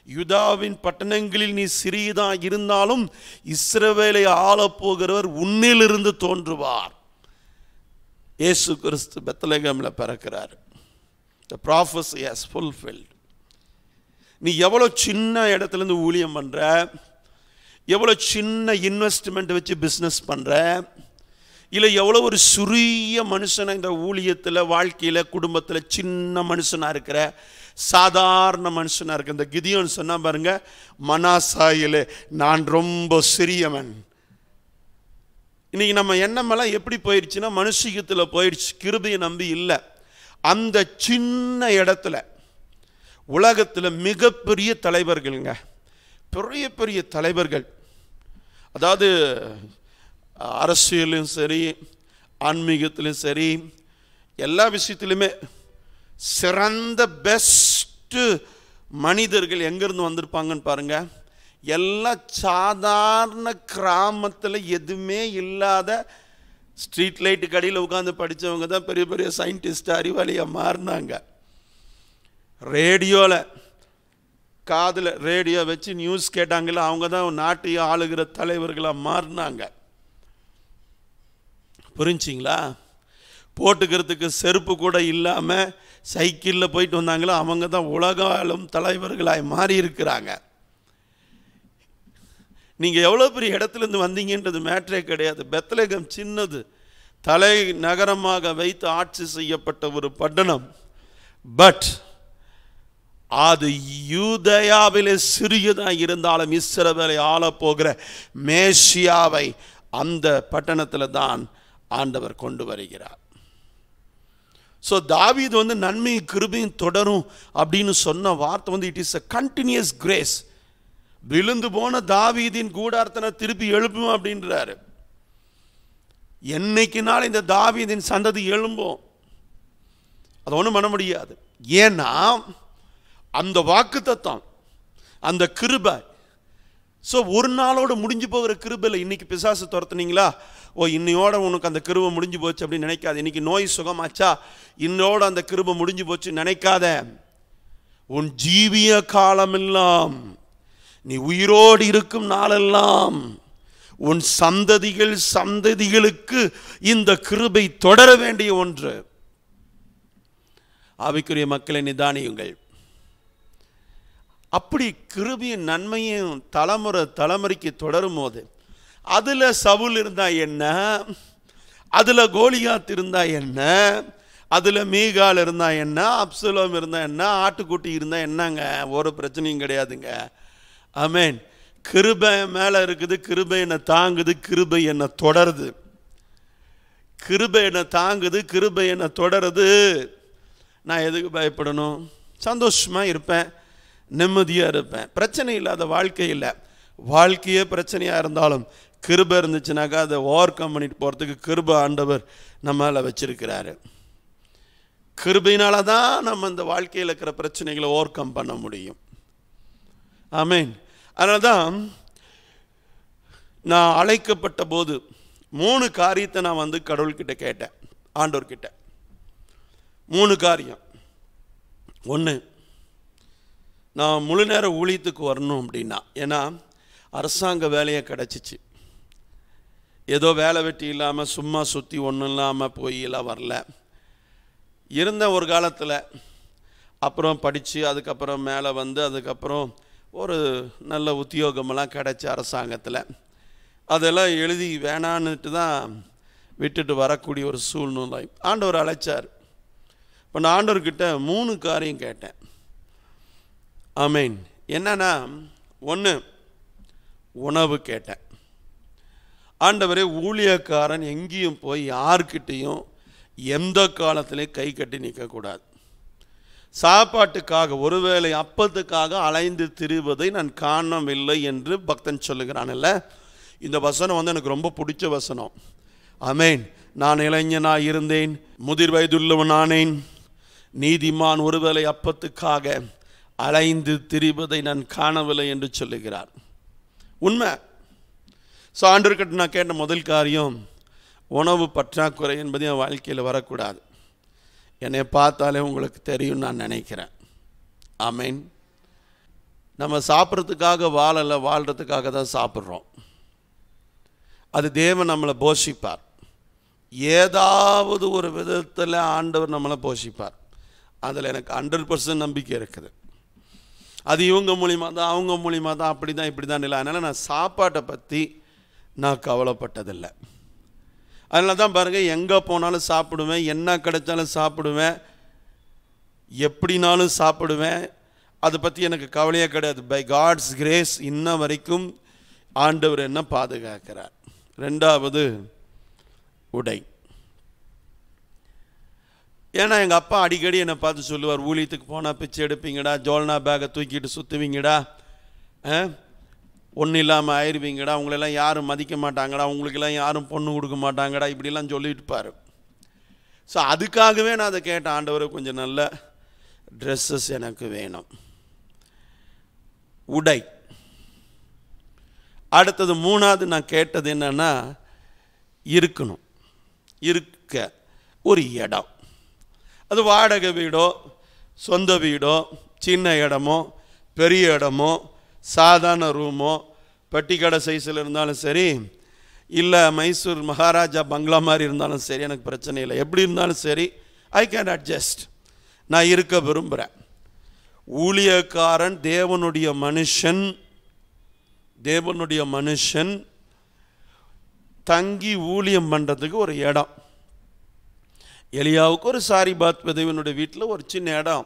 யுதாவின் பட்டணங்களில் நீ சிறியதா இருந்தாலும் இஸ்ரவேலை ஆளப்போகிறவர் உன்னிலிருந்து தோன்றுவார் இயேசு கிறிஸ்து பெத்தலேகமில் பிறக்கிறார் the prophecy has fulfilled நீ எவ்வளோ சின்ன இடத்துலேருந்து ஊழியம் பண்ணுற எவ்வளோ சின்ன இன்வெஸ்ட்மெண்ட் வச்சு பிஸ்னஸ் பண்ணுற இல்லை எவ்வளோ ஒரு சுரிய மனுஷனை இந்த ஊழியத்தில் வாழ்க்கையில் குடும்பத்தில் சின்ன மனுஷனாக இருக்கிற சாதாரண மனுஷனாக இருக்க இந்த கிதியோன்னு சொன்னா பாருங்க மனாசாயிலே நான் ரொம்ப சிறியவன் இன்னைக்கு நம்ம எண்ணமெல்லாம் எப்படி போயிடுச்சுன்னா மனுஷியத்தில் போயிடுச்சு கிருபையை நம்பி இல்லை அந்த சின்ன இடத்துல உலகத்தில் மிகப்பெரிய தலைவர்களுங்க பெரிய பெரிய தலைவர்கள் அதாவது அரசியலும் சரி ஆன்மீகத்திலும் சரி எல்லா விஷயத்திலுமே சிறந்த பெஸ்ட்டு மனிதர்கள் எங்கேருந்து வந்திருப்பாங்கன்னு பாருங்க எல்லாம் சாதாரண கிராமத்தில் எதுவுமே இல்லாத ஸ்ட்ரீட் லைட்டுக்கு அடியில் உட்காந்து படித்தவங்க தான் பெரிய பெரிய சயின்டிஸ்ட் அறிவாளியாக மாறினாங்க ரேடியோவில் காதில் ரேடியோ வச்சு நியூஸ் கேட்டாங்கல்ல அவங்க தான் நாட்டை ஆளுகிற தலைவர்களாக மாறினாங்க புரிஞ்சிங்களா போட்டுக்கிறதுக்கு செருப்பு கூட இல்லாமல் சைக்கிளில் போயிட்டு வந்தாங்களோ அவங்க தான் உலக ஆளும் தலைவர்களாய் மாறி இருக்கிறாங்க நீங்கள் எவ்வளோ பெரிய இடத்துலேருந்து வந்தீங்கன்றது மேட்ரே கிடையாது பெத்தலேகம் சின்னது தலை நகரமாக வைத்து ஆட்சி செய்யப்பட்ட ஒரு பட்டணம் பட் அது யூதயாவிலே சிறியதாக இருந்தாலும் இஸ்ரவேலை ஆளப்போகிற மேசியாவை அந்த பட்டணத்தில் தான் ஆண்டவர் கொண்டு வருகிறார் ஸோ தாவீது வந்து நன்மையும் கிருபையும் தொடரும் அப்படின்னு சொன்ன வார்த்தை வந்து it is a continuous grace விழுந்து போன தாவீதின் கூடாரத்தனை திருப்பி எழுப்பும் அப்படின்றாரு என்னைக்குனாலும் இந்த தாவீதின் சந்ததி எழும்பும் அதை ஒன்றும் பண்ண முடியாது ஏன்னா அந்த வாக்கு தத்தம் அந்த கிருபை ஸோ ஒரு நாளோட முடிஞ்சு போகிற கிருபையில் இன்னைக்கு பிசாசு துரத்துனீங்களா ஓ இன்னையோட உனக்கு அந்த கிருபை முடிஞ்சு போச்சு அப்படின்னு நினைக்காது இன்னைக்கு நோய் சுகமாச்சா இன்னோட அந்த கிருபை முடிஞ்சு போச்சு நினைக்காத உன் ஜீவிய காலமெல்லாம் நீ உயிரோடு இருக்கும் நாளெல்லாம் உன் சந்ததிகள் சந்ததிகளுக்கு இந்த கிருபை தொடர வேண்டிய ஒன்று ஆவிக்குரிய மக்களை நிதானியுங்கள் அப்படி கிருபியின் நன்மையும் தலைமுறை தலைமுறைக்கு தொடரும் போது அதில் சவுல் இருந்தா என்ன அதில் கோலியாத் இருந்தா என்ன அதில் மீகால் இருந்தா என்ன அப்சலோம் இருந்தா என்ன ஆட்டுக்குட்டி இருந்தா என்னங்க ஒரு பிரச்சனையும் கிடையாதுங்க ஆமேன் கிருபை மேலே இருக்குது கிருபை என்னை தாங்குது கிருபை என்னை தொடருது கிருபை என்னை தாங்குது கிருபை என்னை தொடருது நான் எதுக்கு பயப்படணும் சந்தோஷமாக இருப்பேன் நிம்மதியாக இருப்பேன் பிரச்சனை இல்லாத வாழ்க்கை இல்லை வாழ்க்கையே பிரச்சனையாக இருந்தாலும் கிருபை இருந்துச்சுனாக்கா அதை ஓவர் கம் பண்ணிட்டு போகிறதுக்கு கிருபை ஆண்டவர் நம்மள வச்சிருக்கிறாரு கிருபையினால தான் நம்ம இந்த வாழ்க்கையில் இருக்கிற பிரச்சனைகளை ஓவர் கம் பண்ண முடியும் ஆமீன் அதனால தான் நான் அழைக்கப்பட்ட போது மூணு காரியத்தை நான் வந்து கடவுள்கிட்ட கேட்டேன் ஆண்டவர்கிட்ட மூணு காரியம் ஒன்று நான் முழு நேர ஊழியத்துக்கு வரணும் அப்படின்னா ஏன்னா அரசாங்க வேலையை கிடச்சிச்சு ஏதோ வேலை வெட்டி இல்லாமல் சும்மா சுற்றி ஒன்றும் இல்லாமல் போய் எல்லாம் வரல இருந்த ஒரு காலத்தில் அப்புறம் படித்து அதுக்கப்புறம் மேலே வந்து அதுக்கப்புறம் ஒரு நல்ல உத்தியோகமெல்லாம் கிடச்சி அரசாங்கத்தில் அதெல்லாம் எழுதி வேணான்னுட்டு தான் விட்டுட்டு வரக்கூடிய ஒரு சூழ்நிலை ஆண்டவர் அழைச்சார் இப்போ நான் ஆண்டவர்கிட்ட மூணு காரியம் கேட்டேன் ஆமீன் என்னன்னா ஒன்று உணவு கேட்டேன் ஆண்டவரே ஊழியக்காரன் எங்கேயும் போய் யார்கிட்டையும் எந்த காலத்திலையும் கை கட்டி நிற்கக்கூடாது சாப்பாட்டுக்காக ஒருவேளை அப்பத்துக்காக அலைந்து திரிவதை நான் காணவில்லை என்று பக்தன் சொல்லுகிறான்ல இந்த வசனம் வந்து எனக்கு ரொம்ப பிடிச்ச வசனம் ஆமேன் நான் இளைஞனாக இருந்தேன் முதிர் வயதுள்ளவன் ஆனேன் நீதிமான் ஒருவேளை அப்பத்துக்காக அலைந்து திரிவதை நான் காணவில்லை என்று சொல்லுகிறார் உண்மை ஸோ ஆண்டர்கிட்ட நான் கேட்ட முதல் காரியம் உணவு பற்றாக்குறை என்பது என் வாழ்க்கையில் வரக்கூடாது என்னை பார்த்தாலே உங்களுக்கு தெரியும் நான் நினைக்கிறேன் ஆமேன் நம்ம சாப்பிட்றதுக்காக வாழலை வாழ்கிறதுக்காக தான் சாப்பிட்றோம் அது தேவன் நம்மளை போஷிப்பார் ஏதாவது ஒரு விதத்தில் ஆண்டவர் நம்மளை போஷிப்பார் அதில் எனக்கு ஹண்ட்ரட் பர்சன்ட் நம்பிக்கை இருக்குது அது இவங்க மூலியமா தான் அவங்க மூலியமா தான் அப்படி தான் இப்படி தான் இல்லை அதனால் நான் சாப்பாட்டை பற்றி நான் கவலைப்பட்டதில்லை அதனால தான் பாருங்கள் எங்கே போனாலும் சாப்பிடுவேன் என்ன கிடைச்சாலும் சாப்பிடுவேன் எப்படினாலும் சாப்பிடுவேன் அதை பற்றி எனக்கு கவலையே கிடையாது பை காட்ஸ் கிரேஸ் இன்ன வரைக்கும் ஆண்டவர் என்ன பாதுகாக்கிறார் ரெண்டாவது உடை ஏன்னா எங்கள் அப்பா அடிக்கடி என்னை பார்த்து சொல்லுவார் ஊழியத்துக்கு போனால் பிச்சை எடுப்பீங்கடா ஜோல்னா பேக்கை தூக்கிட்டு சுற்றுவீங்கடா ஒன்றும் இல்லாமல் ஆயிடுவீங்கடா உங்களெல்லாம் யாரும் மதிக்க மாட்டாங்கடா உங்களுக்கெல்லாம் யாரும் பொண்ணு கொடுக்க மாட்டாங்கடா இப்படிலாம் சொல்லிட்டு பாரு ஸோ அதுக்காகவே நான் அதை கேட்டேன் ஆண்டவரை கொஞ்சம் நல்ல ட்ரெஸ்ஸஸ் எனக்கு வேணும் உடை அடுத்தது மூணாவது நான் கேட்டது என்னன்னா இருக்கணும் இருக்க ஒரு இடம் அது வாடகை வீடோ சொந்த வீடோ சின்ன இடமோ பெரிய இடமோ சாதாரண ரூமோ பெட்டிக்கடை சைஸில் இருந்தாலும் சரி இல்லை மைசூர் மகாராஜா பங்களா மாதிரி இருந்தாலும் சரி எனக்கு பிரச்சனை இல்லை எப்படி இருந்தாலும் சரி ஐ கேன் அட்ஜஸ்ட் நான் இருக்க விரும்புகிறேன் ஊழியக்காரன் தேவனுடைய மனுஷன் தேவனுடைய மனுஷன் தங்கி ஊழியம் பண்ணுறதுக்கு ஒரு இடம் எலியாவுக்கு ஒரு சாரி பாத் விதவினுடைய வீட்டில் ஒரு சின்ன இடம்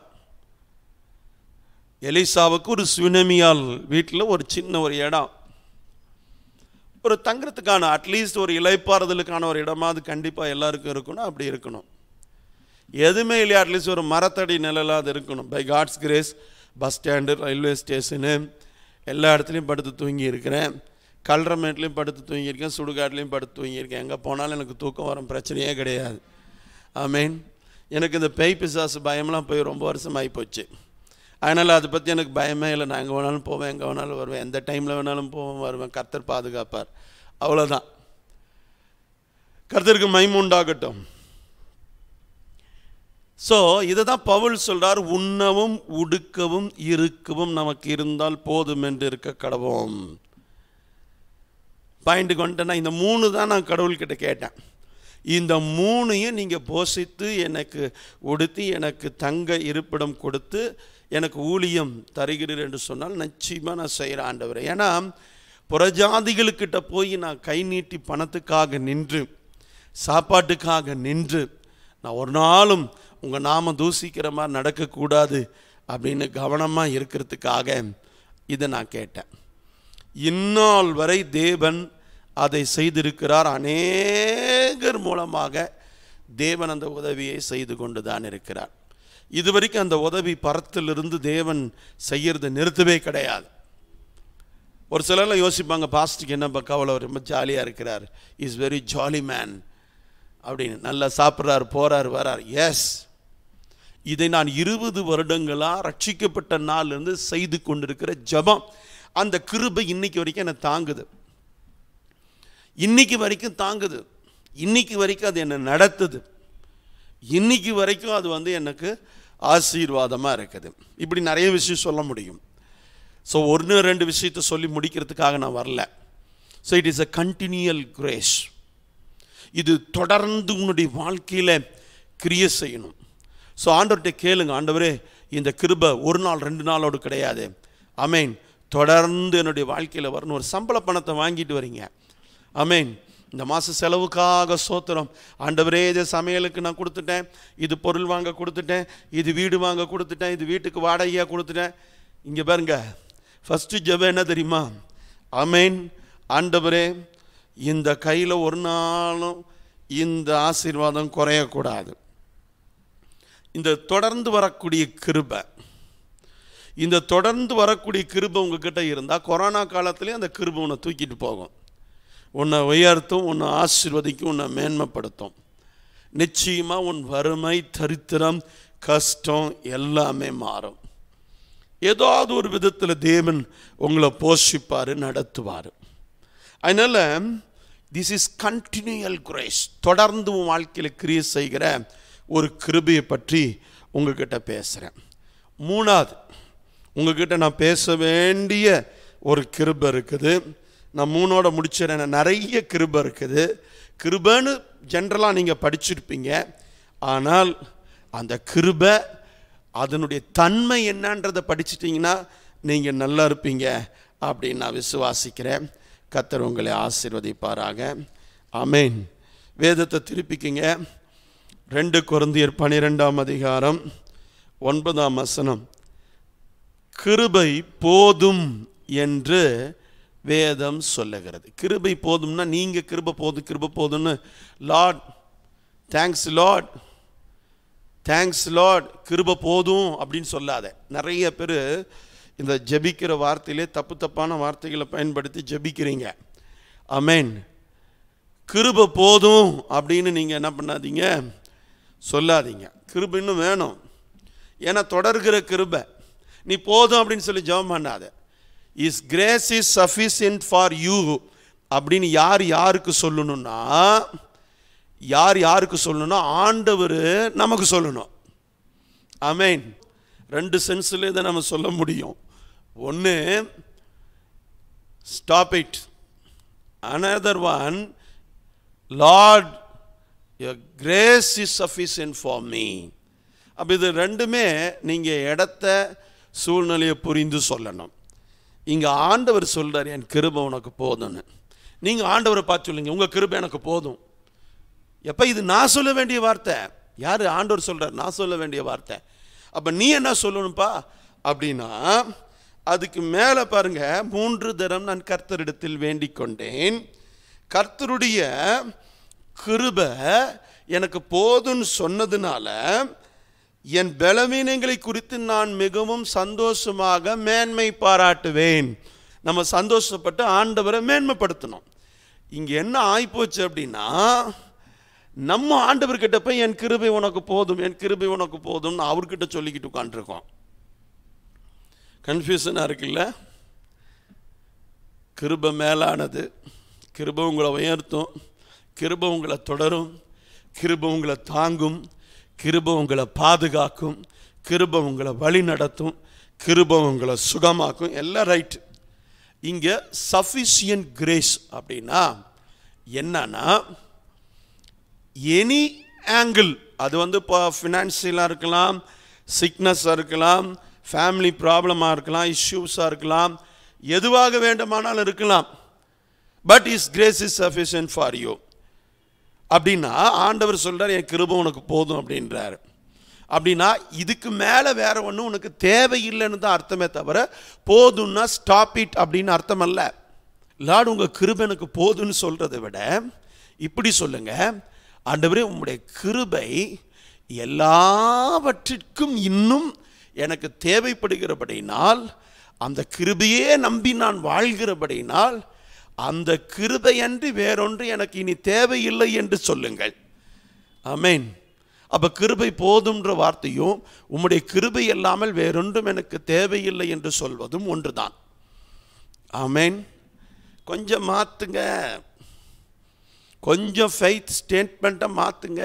எலிசாவுக்கு ஒரு சுனமியால் வீட்டில் ஒரு சின்ன ஒரு இடம் ஒரு தங்குறதுக்கான அட்லீஸ்ட் ஒரு இலைப்பாறுதலுக்கான ஒரு இடமாவது கண்டிப்பாக எல்லாருக்கும் இருக்கணும் அப்படி இருக்கணும் எதுவுமே இல்லையா அட்லீஸ்ட் ஒரு மரத்தடி நிழலாவது இருக்கணும் by God's grace bus stand railway station எல்லா இடத்துலையும் படுத்து தூங்கி இருக்கிறேன் கல்ரமேட்லேயும் படுத்து தூங்கியிருக்கேன் சுடுகாட்லேயும் படுத்து தூங்கியிருக்கேன் எங்கே போனாலும் எனக்கு தூக்கம் வரும் பிரச்சனையே கிடையாது ஆமீன் எனக்கு இந்த பேய் பிசாசு பயம்லாம் போய் ரொம்ப வருஷம் ஆகிப்போச்சு அதனால் அதை பற்றி எனக்கு பயமே இல்லை நான் எங்கே வேணாலும் போவேன் எங்கே வேணாலும் வருவேன் எந்த டைமில் வேணாலும் போவேன் வருவேன் கர்த்தர் பாதுகாப்பார் அவ்வளோதான் கர்த்தருக்கு மைம் உண்டாகட்டும் ஸோ இதை தான் பவுல் சொல்றார் உண்ணவும் உடுக்கவும் இருக்கவும் நமக்கு இருந்தால் போதும் என்று இருக்க கடவோம் பாயிண்ட் கொண்டேன்னா இந்த மூணு தான் நான் கடவுள்கிட்ட கேட்டேன் இந்த மூணையும் நீங்கள் போஷித்து எனக்கு உடுத்தி எனக்கு தங்க இருப்பிடம் கொடுத்து எனக்கு ஊழியம் தருகிறீர் என்று சொன்னால் நிச்சயமாக நான் செய்கிறேன் ஆண்டவர் ஏன்னா புறஜாதிகளுக்கிட்ட போய் நான் கை நீட்டி பணத்துக்காக நின்று சாப்பாட்டுக்காக நின்று நான் ஒரு நாளும் உங்கள் நாம தூசிக்கிற மாதிரி நடக்கக்கூடாது அப்படின்னு கவனமாக இருக்கிறதுக்காக இதை நான் கேட்டேன் இந்நாள் வரை தேவன் அதை செய்திருக்கிறார் அநேகர் மூலமாக தேவன் அந்த உதவியை செய்து கொண்டு தான் இருக்கிறார் இதுவரைக்கும் அந்த உதவி பரத்திலிருந்து தேவன் செய்யறது நிறுத்தவே கிடையாது ஒரு சிலர்லாம் யோசிப்பாங்க பாஸ்ட்டுக்கு என்ன கவலை அவர் ரொம்ப ஜாலியாக இருக்கிறார் இஸ் வெரி ஜாலி மேன் அப்படின்னு நல்லா சாப்பிட்றாரு போறாரு வரார் எஸ் இதை நான் இருபது வருடங்களாக ரட்சிக்கப்பட்ட நாள்லேருந்து செய்து கொண்டிருக்கிற ஜபம் அந்த கிருபை இன்னைக்கு வரைக்கும் என்னை தாங்குது இன்னைக்கு வரைக்கும் தாங்குது இன்னைக்கு வரைக்கும் அது என்னை நடத்துது இன்னைக்கு வரைக்கும் அது வந்து எனக்கு ஆசீர்வாதமாக இருக்குது இப்படி நிறைய விஷயம் சொல்ல முடியும் ஸோ ஒன்று ரெண்டு விஷயத்தை சொல்லி முடிக்கிறதுக்காக நான் வரல so it is a continual grace இது தொடர்ந்து உன்னுடைய வாழ்க்கையில் கிரியை செய்யணும் ஸோ ஆண்டவர்கிட்ட கேளுங்க ஆண்டவரே இந்த கிருபை ஒரு நாள் ரெண்டு நாளோடு கிடையாது அமேன் தொடர்ந்து என்னுடைய வாழ்க்கையில் வரணும் ஒரு சம்பள பணத்தை வாங்கிட்டு வரீங்க அமேன் இந்த மாத செலவுக்காக சோத்திரம் ஆண்டவரே இது சமையலுக்கு நான் கொடுத்துட்டேன் இது பொருள் வாங்க கொடுத்துட்டேன் இது வீடு வாங்க கொடுத்துட்டேன் இது வீட்டுக்கு வாடகையாக கொடுத்துட்டேன் இங்கே பாருங்க ஃபஸ்ட்டு ஜெபம் என்ன தெரியுமா அமேன் ஆண்டவரே இந்த கையில் ஒரு நாளும் இந்த ஆசீர்வாதம் குறையக்கூடாது இந்த தொடர்ந்து வரக்கூடிய கிருபை இந்த தொடர்ந்து வரக்கூடிய கிருபை உங்ககிட்ட இருந்தால் கொரோனா காலத்துலேயும் அந்த கிருபை உன்னை தூக்கிட்டு போகும் உன்னை உயர்த்தும் உன்னை ஆசீர்வதிக்கும் உன்னை மேன்மைப்படுத்தும் நிச்சயமாக உன் வறுமை தரித்திரம் கஷ்டம் எல்லாமே மாறும் ஏதாவது ஒரு விதத்தில் தேவன் உங்களை போஷிப்பார் நடத்துவார் அதனால் திஸ் இஸ் கண்டினியூயல் கிரேஸ் தொடர்ந்து உன் வாழ்க்கையில் கிரியை செய்கிற ஒரு கிருபையை பற்றி உங்ககிட்ட பேசுகிறேன் மூணாவது உங்ககிட்ட நான் பேச வேண்டிய ஒரு கிருபை இருக்குது நான் மூணோட முடிச்சிடறேன் நிறைய கிருபை இருக்குது கிருபைன்னு ஜென்ரலாக நீங்கள் படிச்சிருப்பீங்க ஆனால் அந்த கிருபை அதனுடைய தன்மை என்னன்றதை படிச்சிட்டிங்கன்னா நீங்கள் நல்லா இருப்பீங்க அப்படின்னு நான் விசுவாசிக்கிறேன் கத்தர் உங்களை ஆசீர்வதிப்பாராக ஆமென் வேதத்தை திருப்பிக்கிங்க ரெண்டு குருந்தியர் பனிரெண்டாம் அதிகாரம் ஒன்பதாம் வசனம் கிருபை போதும் என்று வேதம் சொல்லுகிறது கிருபை போதும்னா நீங்க கிருபை போதும் கிருபை போதும்னு Lord thanks Lord thanks Lord கிருபை போதும் அப்படின்னு சொல்லாத நிறைய பேர் இந்த ஜெபிக்கிற வார்த்தையிலே தப்பு தப்பான வார்த்தைகளை பயன்படுத்தி ஜெபிக்கிறீங்க அமேன் கிருபை போதும் அப்படின்னு நீங்கள் என்ன பண்ணாதீங்க சொல்லாதீங்க கிருபை இன்னும் வேணும் ஏன்னா தொடர்கிற கிருபை நீ போதும் அப்படின்னு சொல்லி ஜெபம் பண்ணாத his grace is sufficient for you அப்படின்னு யார் யாருக்கு சொல்லணும்னா யார் யாருக்கு சொல்லணும்னா ஆண்டவர் நமக்கு சொல்லணும் ஆமென் ரெண்டு சென்ஸில் இதை நம்ம சொல்ல முடியும் ஒன்று stop it another one Lord your grace is sufficient for me அப்போ இது ரெண்டுமே நீங்கள் இடத்த சூழ்நிலையை புரிந்து சொல்லணும் இங்கே ஆண்டவர் சொல்றார் என் கிருபை உனக்கு போதும்னு நீங்கள் ஆண்டவரை பார்த்து சொல்லுங்க உங்கள் கிருபை எனக்கு போதும் எப்போ இது நான் சொல்ல வேண்டிய வார்த்தை யார் ஆண்டவர் சொல்கிறார் நான் சொல்ல வேண்டிய வார்த்தை அப்போ நீ என்ன சொல்லணும்ப்பா அப்படின்னா அதுக்கு மேலே பாருங்க மூன்று தரம் நான் கர்த்தரிடத்தில் வேண்டிக் கொண்டேன் கர்த்தருடைய கிருபை எனக்கு போதும்னு சொன்னதுனால என் பலவீனங்களை குறித்து நான் மிகவும் சந்தோஷமாக மேன்மை பாராட்டுவேன் நம்ம சந்தோஷப்பட்டு ஆண்டவரை மேன்மைப்படுத்தணும் இங்கே என்ன ஆயிப்போச்சு அப்படின்னா நம்ம ஆண்டவர்கிட்ட போய் என் கிருபை உனக்கு போதும் என் கிருபை உனக்கு போதும்னு அவர்கிட்ட சொல்லிக்கிட்டு உட்காந்துருக்கோம் கன்ஃபியூஷனாக இருக்குல்ல கிருபை மேலானது கிருபை உங்களை உயர்த்தும் கிருபை உங்களை தொடரும் கிருபை உங்களை தாங்கும் கிருபை உங்களை பாதுகாக்கும் கிருபை உங்களை வழி நடத்தும் கிருபை உங்களை சுகமாக்கும் எல்லாம் ரைட் இங்கே சஃபிஷியன்ட் கிரேஸ் அப்படின்னா என்னன்னா எனி ஆங்கிள் அது வந்து இப்போ ஃபினான்ஷியலாக இருக்கலாம் சிக்னஸாக இருக்கலாம் ஃபேமிலி ப்ராப்ளமாக இருக்கலாம் இஷ்யூஸாக இருக்கலாம் எதுவாக வேண்டுமானாலும் இருக்கலாம் but his grace is sufficient for you அப்படின்னா ஆண்டவர் சொல்றார் என் கிருபை உனக்கு போதும் அப்படின்றாரு அப்படின்னா இதுக்கு மேலே வேற ஒன்றும் உனக்கு தேவையில்லைன்னு தான் அர்த்தமே தவிர போதும்னா ஸ்டாப் இட் அப்படின்னு அர்த்தம் அல்ல லார்டு உங்கள் கிருபை எனக்கு போதும்னு சொல்கிறத விட இப்படி சொல்லுங்க ஆண்டவரே உம்முடைய கிருபை எல்லாவற்றிற்கும் இன்னும் எனக்கு தேவைப்படுகிறபடினால் அந்த கிருபையே நம்பி நான் வாழ்கிறபடினால் அந்த கிருபையன்றி வேறொன்று எனக்கு இனி தேவையில்லை என்று சொல்லுங்கள் ஆமென் அப்ப கிருபை போதும்ன்ற வார்த்தையும் உம்முடைய கிருபை இல்லாமல் வேறொன்றும் எனக்கு தேவையில்லை என்று சொல்வதும் ஒன்றுதான் ஆமென் கொஞ்சம் மாத்துங்க கொஞ்சம் ஃபெய்த் ஸ்டேட்மெண்ட்டை மாத்துங்க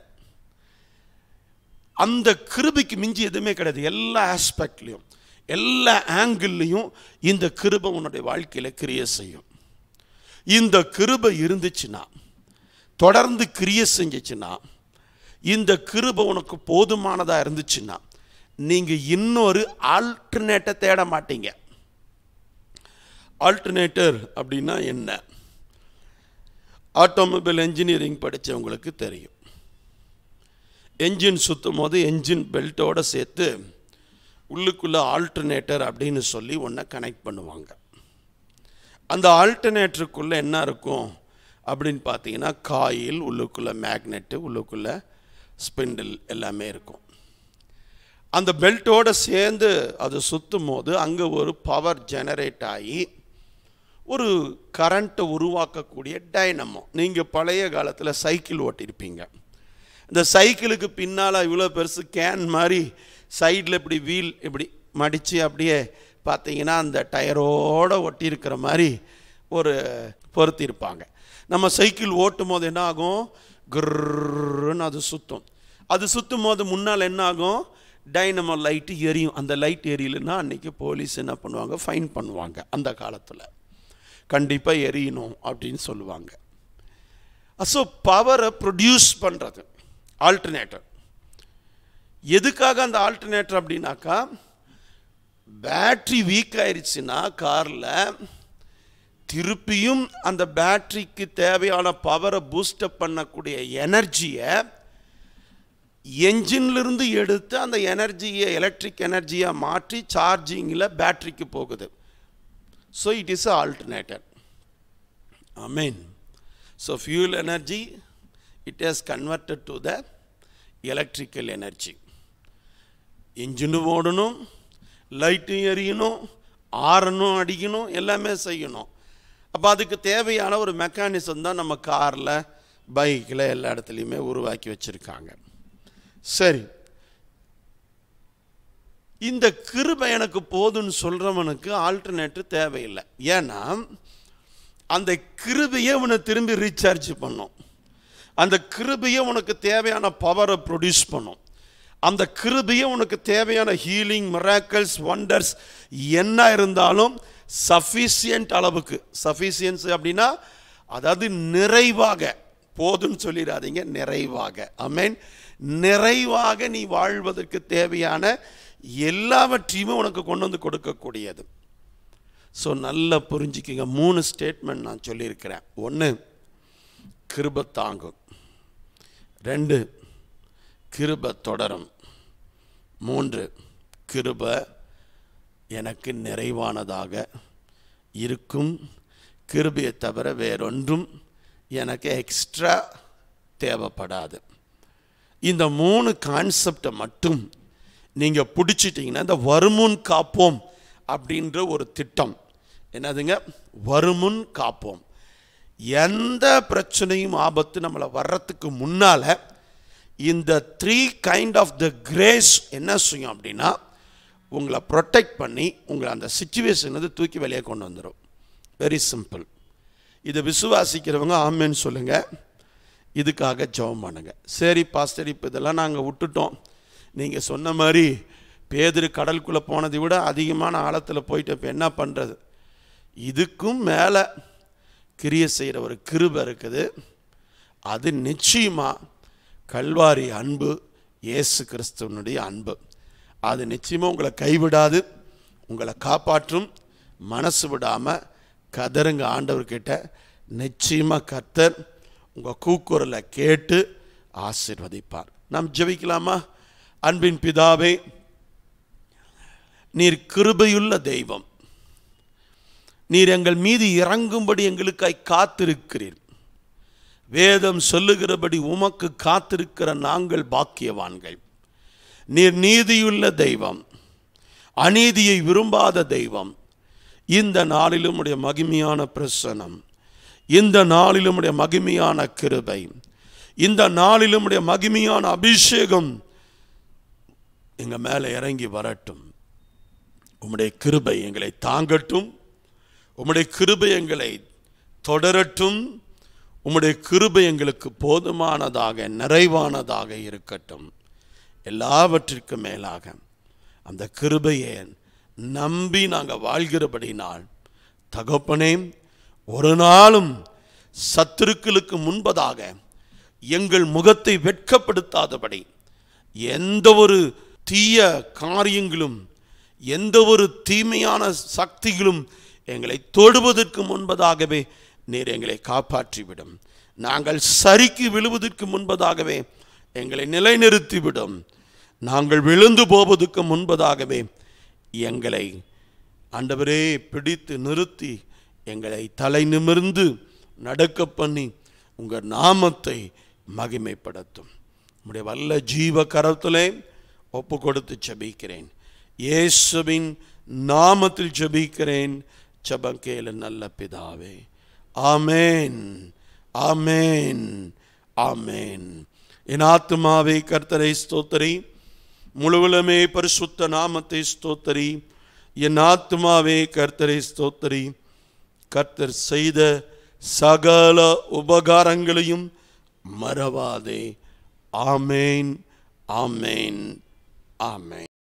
அந்த கிருபைக்கு மிஞ்சி எதுவுமே கிடையாது எல்லா ஆஸ்பெக்ட்லையும் எல்லா ஆங்கிள்லையும் இந்த கிருபை உன்னுடைய வாழ்க்கையில் கிரிய செய்யும் இந்த கிருபை இருந்துச்சுன்னா தொடர்ந்து கிரிய செஞ்சுச்சுன்னா இந்த கிருபை உனக்கு போதுமானதாக இருந்துச்சுன்னா நீங்கள் இன்னொரு ஆல்டர்னேட்டை தேட மாட்டீங்க ஆல்டர்னேட்டர் அப்படின்னா என்ன ஆட்டோமொபைல் இன்ஜினியரிங் படித்தவங்களுக்கு தெரியும் என்ஜின் சுற்றும் போது என்ஜின் பெல்ட்டோடு சேர்த்து உள்ளுக்குள்ளே ஆல்டர்னேட்டர் அப்படின்னு சொல்லி ஒன்றை கனெக்ட் பண்ணுவாங்க அந்த ஆல்டர்னேட்டருக்குள்ளே என்ன இருக்கும் அப்படின்னு பார்த்தீங்கன்னா காயில் உள்ளுக்குள்ளே மேக்னெட்டு உள்ளுக்குள்ளே ஸ்பிண்டில் எல்லாமே இருக்கும் அந்த பெல்ட்டோடு சேர்ந்து அது சுற்றும் போது அங்கே ஒரு பவர் ஜெனரேட் ஆகி ஒரு கரண்ட்டை உருவாக்கக்கூடிய டைனமோ நீங்கள் பழைய காலத்தில் சைக்கிள் ஓட்டியிருப்பீங்க இந்த சைக்கிளுக்கு பின்னால் இவ்வளோ பெருசு கேன் மாதிரி சைடில் இப்படி வீல் இப்படி மடித்து அப்படியே பார்த்தீங்கன்னா அந்த டயரோடு ஒட்டியிருக்கிற மாதிரி ஒரு பொருத்தியிருப்பாங்க நம்ம சைக்கிள் ஓட்டும் போது என்ன ஆகும் கிர்ன்னு அது சுற்றும் அது சுற்றும் போது முன்னால் என்ன ஆகும் டைனமோ லைட்டு எரியும் அந்த லைட் எரியலைன்னா அன்றைக்கி போலீஸ் என்ன பண்ணுவாங்க ஃபைன் பண்ணுவாங்க அந்த காலத்தில் கண்டிப்பாக எரியணும் அப்படின்னு சொல்லுவாங்க ஸோ பவரை ப்ரொடியூஸ் பண்ணுறது ஆல்டர்னேட்டர் எதுக்காக அந்த ஆல்டர்னேட்டர் அப்படின்னாக்கா பேட்ரி வீக் ஆயிடுச்சுன்னா காரில் திருப்பியும் அந்த பேட்டரிக்கு தேவையான பவரை பூஸ்டப் பண்ணக்கூடிய எனர்ஜியை என்ஜின்லேருந்து எடுத்து அந்த எனர்ஜியை எலக்ட்ரிக் எனர்ஜியாக மாற்றி சார்ஜிங்கில் பேட்டரிக்கு போகுது so it is a alternator I mean so fuel energy it has converted to the electrical energy இன்ஜினும் ஓடணும் லைட்டும் எரியணும் ஆரணும் அடிக்கணும் எல்லாமே செய்யணும் அப்போ அதுக்கு தேவையான ஒரு மெக்கானிசம் தான் நம்ம காரில் பைக்கில் எல்லா இடத்துலையுமே உருவாக்கி வச்சுருக்காங்க சரி இந்த கிருபை எனக்கு போதுன்னு சொல்கிறவனுக்கு ஆல்டர்னேட்டிவ் தேவையில்லை ஏன்னா அந்த கிருபையை உன்னை திரும்பி ரீசார்ஜ் பண்ணும் அந்த கிருபையை உனக்கு தேவையான பவரை ப்ரொடியூஸ் பண்ணும் அந்த கிருபையை உனக்கு தேவையான ஹீலிங் மிராக்கல்ஸ் வண்டர்ஸ் என்ன இருந்தாலும் சஃபிஷியன்ட் அளவுக்கு சஃபிஷியன்ஸ் அப்படின்னா அதாவது நிறைவாக போதுன்னு சொல்லிடாதீங்க நிறைவாக அமேன் நிறைவாக நீ வாழ்வதற்கு தேவையான எல்லாவற்றையுமே உனக்கு கொண்டு வந்து கொடுக்கக்கூடியது ஸோ நல்லா புரிஞ்சுக்கிங்க மூணு ஸ்டேட்மெண்ட் நான் சொல்லியிருக்கிறேன் ஒன்று கிருப தாங்கும் ரெண்டு கிருப தொடரும் மூன்று கிருப எனக்கு நிறைவானதாக இருக்கும் கிருபையை தவிர வேறொன்றும் எனக்கு எக்ஸ்ட்ரா தேவைப்படாது இந்த மூணு கான்செப்டை மட்டும் நீங்கள் பிடிச்சிட்டிங்கன்னா இந்த வருமுன் காப்போம் அப்படின்ற ஒரு திட்டம் என்னதுங்க வருமுன் காப்போம் எந்த பிரச்சனையும் ஆபத்து நம்மளை வர்றதுக்கு முன்னால் இந்த three kind of the grace என்ன செய்யும் அப்படின்னா உங்களை ப்ரொடெக்ட் பண்ணி உங்களை அந்த சுச்சுவேஷன் வந்து தூக்கி வெளியே கொண்டு வந்துடும் வெரி சிம்பிள் இதை விசுவாசிக்கிறவங்க ஆமேன்னு சொல்லுங்கள் இதுக்காக ஜெபம் பண்ணுங்க சரி பாஸ்டர் இப்போ இதெல்லாம் நாங்கள் விட்டுட்டோம் நீங்கள் சொன்ன மாதிரி பேதரு கடலுக்குள்ளே போனதை விட அதிகமான ஆழத்தில் போயிட்டு இப்போ என்ன பண்ணுறது இதுக்கும் மேலே கிரிய செய்கிற ஒரு கிருபை இருக்குது அது நிச்சயமாக கல்வாரி அன்பு இயேசு கிறிஸ்துவனுடைய அன்பு அது நிச்சயமாக உங்களை கைவிடாது உங்களை காப்பாற்றும் மனசு விடாமல் கதருங்க ஆண்டவர்கிட்ட நிச்சயமாக கர்த்தர் உங்கள் கூக்குரலை கேட்டு ஆசிர்வதிப்பார் நாம் ஜெபிக்கலாமா அன்பின் பிதாவே நீர் கிருபையுள்ள தெய்வம் நீர் எங்கள் மீது இறங்கும்படி எங்களுக்காய் காத்திருக்கிறீர் வேதம் சொல்லுகிறபடி உமக்கு காத்திருக்கிற நாங்கள் பாக்கியவான்கள் நீர் நீதியுள்ள தெய்வம் அநீதியை விரும்பாத தெய்வம் இந்த நாளிலும் உடைய மகிமையான பிரசனம் இந்த நாளிலும் உடைய மகிமையான கிருபை இந்த நாளிலும் உடைய மகிமையான அபிஷேகம் எங்க மேலே இறங்கி வரட்டும் உம்முடைய கிருபை எங்களை தாங்கட்டும் உம்முடைய கிருபை எங்களை தொடரட்டும் உம்முடைய கிருபை எங்களுக்கு போதுமானதாக நிறைவானதாக இருக்கட்டும் எல்லாவற்றிற்கும் மேலாக அந்த கிருபையை நம்பி நாங்கள் வாழ்கிறபடினால் தகப்பனே ஒரு நாளும் சத்துருக்களுக்கு முன்பதாக எங்கள் முகத்தை வெட்கப்படுத்தாதபடி எந்த ஒரு தீய காரியங்களும் எந்த ஒரு தீமையான சக்திகளும் எங்களை தொடுவதற்கு முன்பதாகவே நீர் எங்களை காப்பாற்றிவிடும் நாங்கள் சரிக்கு விழுவதற்கு முன்பதாகவே எங்களை நிலைநிறுத்திவிடும் நாங்கள் விழுந்து போவதற்கு முன்பதாகவே எங்களை ஆண்டவரே பிடித்து நிறுத்தி எங்களை தலை நிமிர்ந்து நடக்க பண்ணி உங்கள் நாமத்தை மகிமைப்படுத்தும் உம்முடைய வல்ல ஜீவ கரத்திலே ஒப்பு கொடுத்து ஜெபிக்கிறேன் இயேசுவின் நாமத்தில் ஜெபிக்கிறேன் ஜெபம் கேளு நல்ல பிதாவே ஆமேன் ஆமேன் ஆமேன் என் ஆத்மாவே கர்த்தரை ஸ்தோத்தரி முழுவலுமே பரிசுத்த நாமத்தை ஸ்தோத்தரி என் ஆத்மாவே கர்த்தரை ஸ்தோத்தரி கர்த்தர் செய்த சகல உபகாரங்களையும் மறவாதே ஆமேன் ஆமேன் ஆமென்